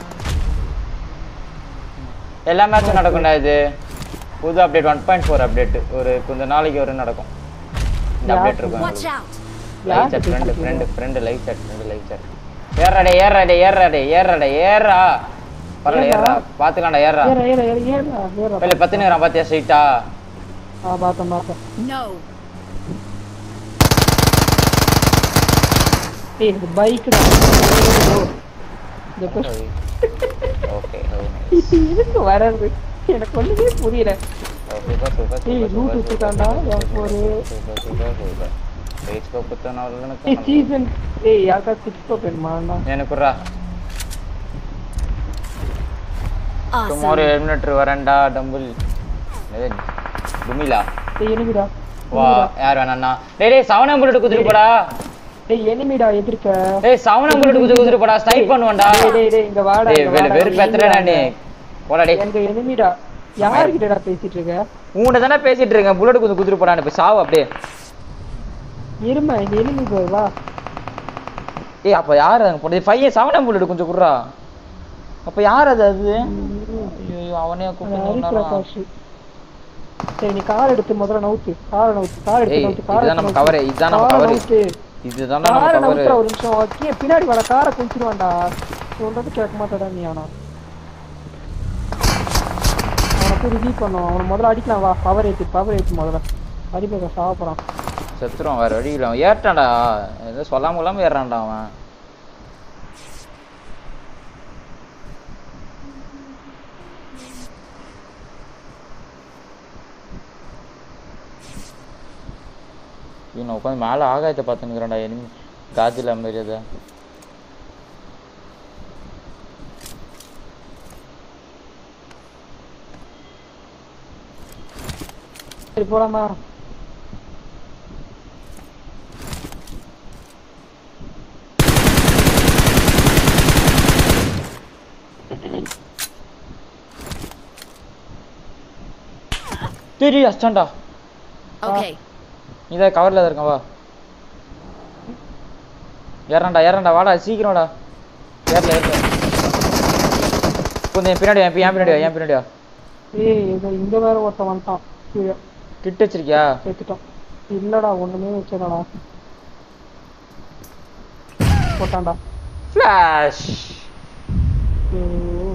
எல்லா மேட்சும் நடக்கும்டா இது புது update one point four update ஒரு கொஞ்ச நாளைக்கு ஒரு நடக்கும் இந்த அப்டேட் இருக்கும் Watch out. Live chat friend friend friend live chat friend live chat ஏறாடே ஏறாடே ஏறாடே ஏறாடே ஏறா பரவாயில்ல ஏறா பாத்துக்கலாம்டா ஏறா ஏற ஏற ஏற ஏறா ஏறா இல்லை பத்து நேரம் பாத்தியா ஸ்ட்ரைட்டா ஆ பார்த்தேன் பார்த்தேன் No. ஏய் இந்த பைக் தான் இந்த bus ஓகே எதுக்கு வராது எனக்கு ஒண்ணுமே புரியல சூப்பர் சூப்பர் ஏய், loot வச்சிருக்கான்டா, ஒரு- super super super rage go குத்தன ஏய் அவர்களுக்கு சீசன் ஏய் யாருக்கா சிக்ஸ் டோப் வேணுமாடா எனக்குறா டுமாரோ Awesome. எலிமினேட்டர் வரேன்டா டம்பிள் இது டுமிலா ஏய் எனிமிடா வா யார் வேணாண்ணா டேய் டேய் சவனம் புல்லட் குதிரை போடா ஏய் எனிமிடா எதிர்க்க டேய் சவனம் புல்லட் குதிரை குதிரை போடா ஸ்னைப் பண்ணுவேன்டா டேய் டேய் டேய் இங்க வாடா டேய் இங்க வெறு வாடா, வெறு பேத்துறடா நீ போடா டேய் எங்க எனிமிடா யார்கிட்டடா பேசிட்டு இருக்க உன்கிட்ட தானே பேசிட்டு இருக்கேன் புல்லட் குதிரை குதிரை போடான்னு போய் சாவு அப்படியே இருமா இங்க எனிமி போய் வா ஏய் அப்ப யார் அங்க போனது பையன் சவனம் புல்லட் கொஞ்சம் குடுறா அப்ப யார் அது அது ஐயோ அவனே ஹரி கூப்பிட்டு பிரகாஷ் சரி நீ கார் எடுத்து முதல்ல நவுத்து கார் நவுத்து கார் எடுத்து ஏய், நவுத்து கார் இதுதான் நம்ம cover, இதுதான் நம்ம cover. இதுதான் நம்ம காரை கவரு நவுத்துற ஒரு நிமிஷம் ஓகே பின்னாடி வர காரை குளிச்சிருவான்டா சொல்றது கேட்க மாட்டேடா நீ அவனா அவனை போய் ரிலீவ் பண்ணும் அவனை முதல்ல அடிக்கலாம் வா பவர் ஏற்றி பவர் ஏற்றி முதல்ல அடிப்பேன் சாப்பிட்றான் செத்துருவான் வேற வழி இல்லை அவன் ஏறிட்டான்டா எதுவும் சொல்லாம கொள்ளாம ஏறான்டா அவன் இவன் உட்காந்து மேலே ஆகாயத்தை பார்த்துன்னுக்குறான்டா எனிமி காஜில் மாதிரி அதை சரி போலாமா தெரியும் அஸ்டான்டா Okay. இதை கவரில் இருக்கேன் வா ஏறான்டா ஏறான்டா வாடா சீக்கிரம்டா ஏறல ஏறல கொஞ்சம் என் பின்னாடி வா, என் பி- என் பின்னாடி வா, என் பின்னாடி வா ஏய் இது இங்க வேற ஒருத்தன் வந்துட்டான் கீழே கிட்ட வச்சிருக்கியா சேர்த்துட்டான் இல்லடா ஒண்ணுமே வச்சடா போட்டான்டா ஃப்ளாஷ் ஐயோ.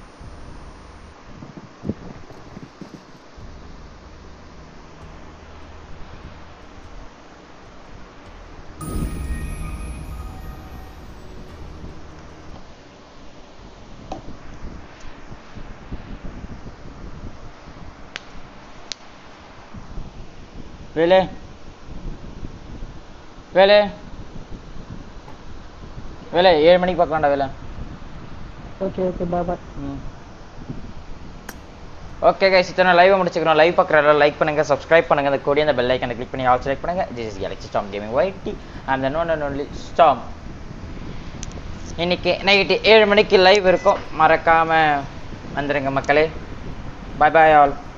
வேலே வேலே வேலை ஏழு மணிக்கு பார்க்கலாம்டா வேலை okay okay bye bye okay guys இத்தனை லைவ் முடிச்சுக்கிறோம் லைவ் பார்க்குற லைக் பண்ணுங்க சப்ஸ்கிரைப் பண்ணுங்க அந்த கொடி அந்த பெல் ஐக்கனை கிளிக் பண்ணி ஆல் செலக்ட் பண்ணுங்க this is Galaxy storm gaming ஒயிட்டி அந்த நோன் அண்ட் ஒன்லி ஸ்டாம் இன்னைக்கு நைட்டு ஏழு மணிக்கு லைவ் இருக்கும் மறக்காம வந்துருங்க மக்களே பாய் பாய் ஆல்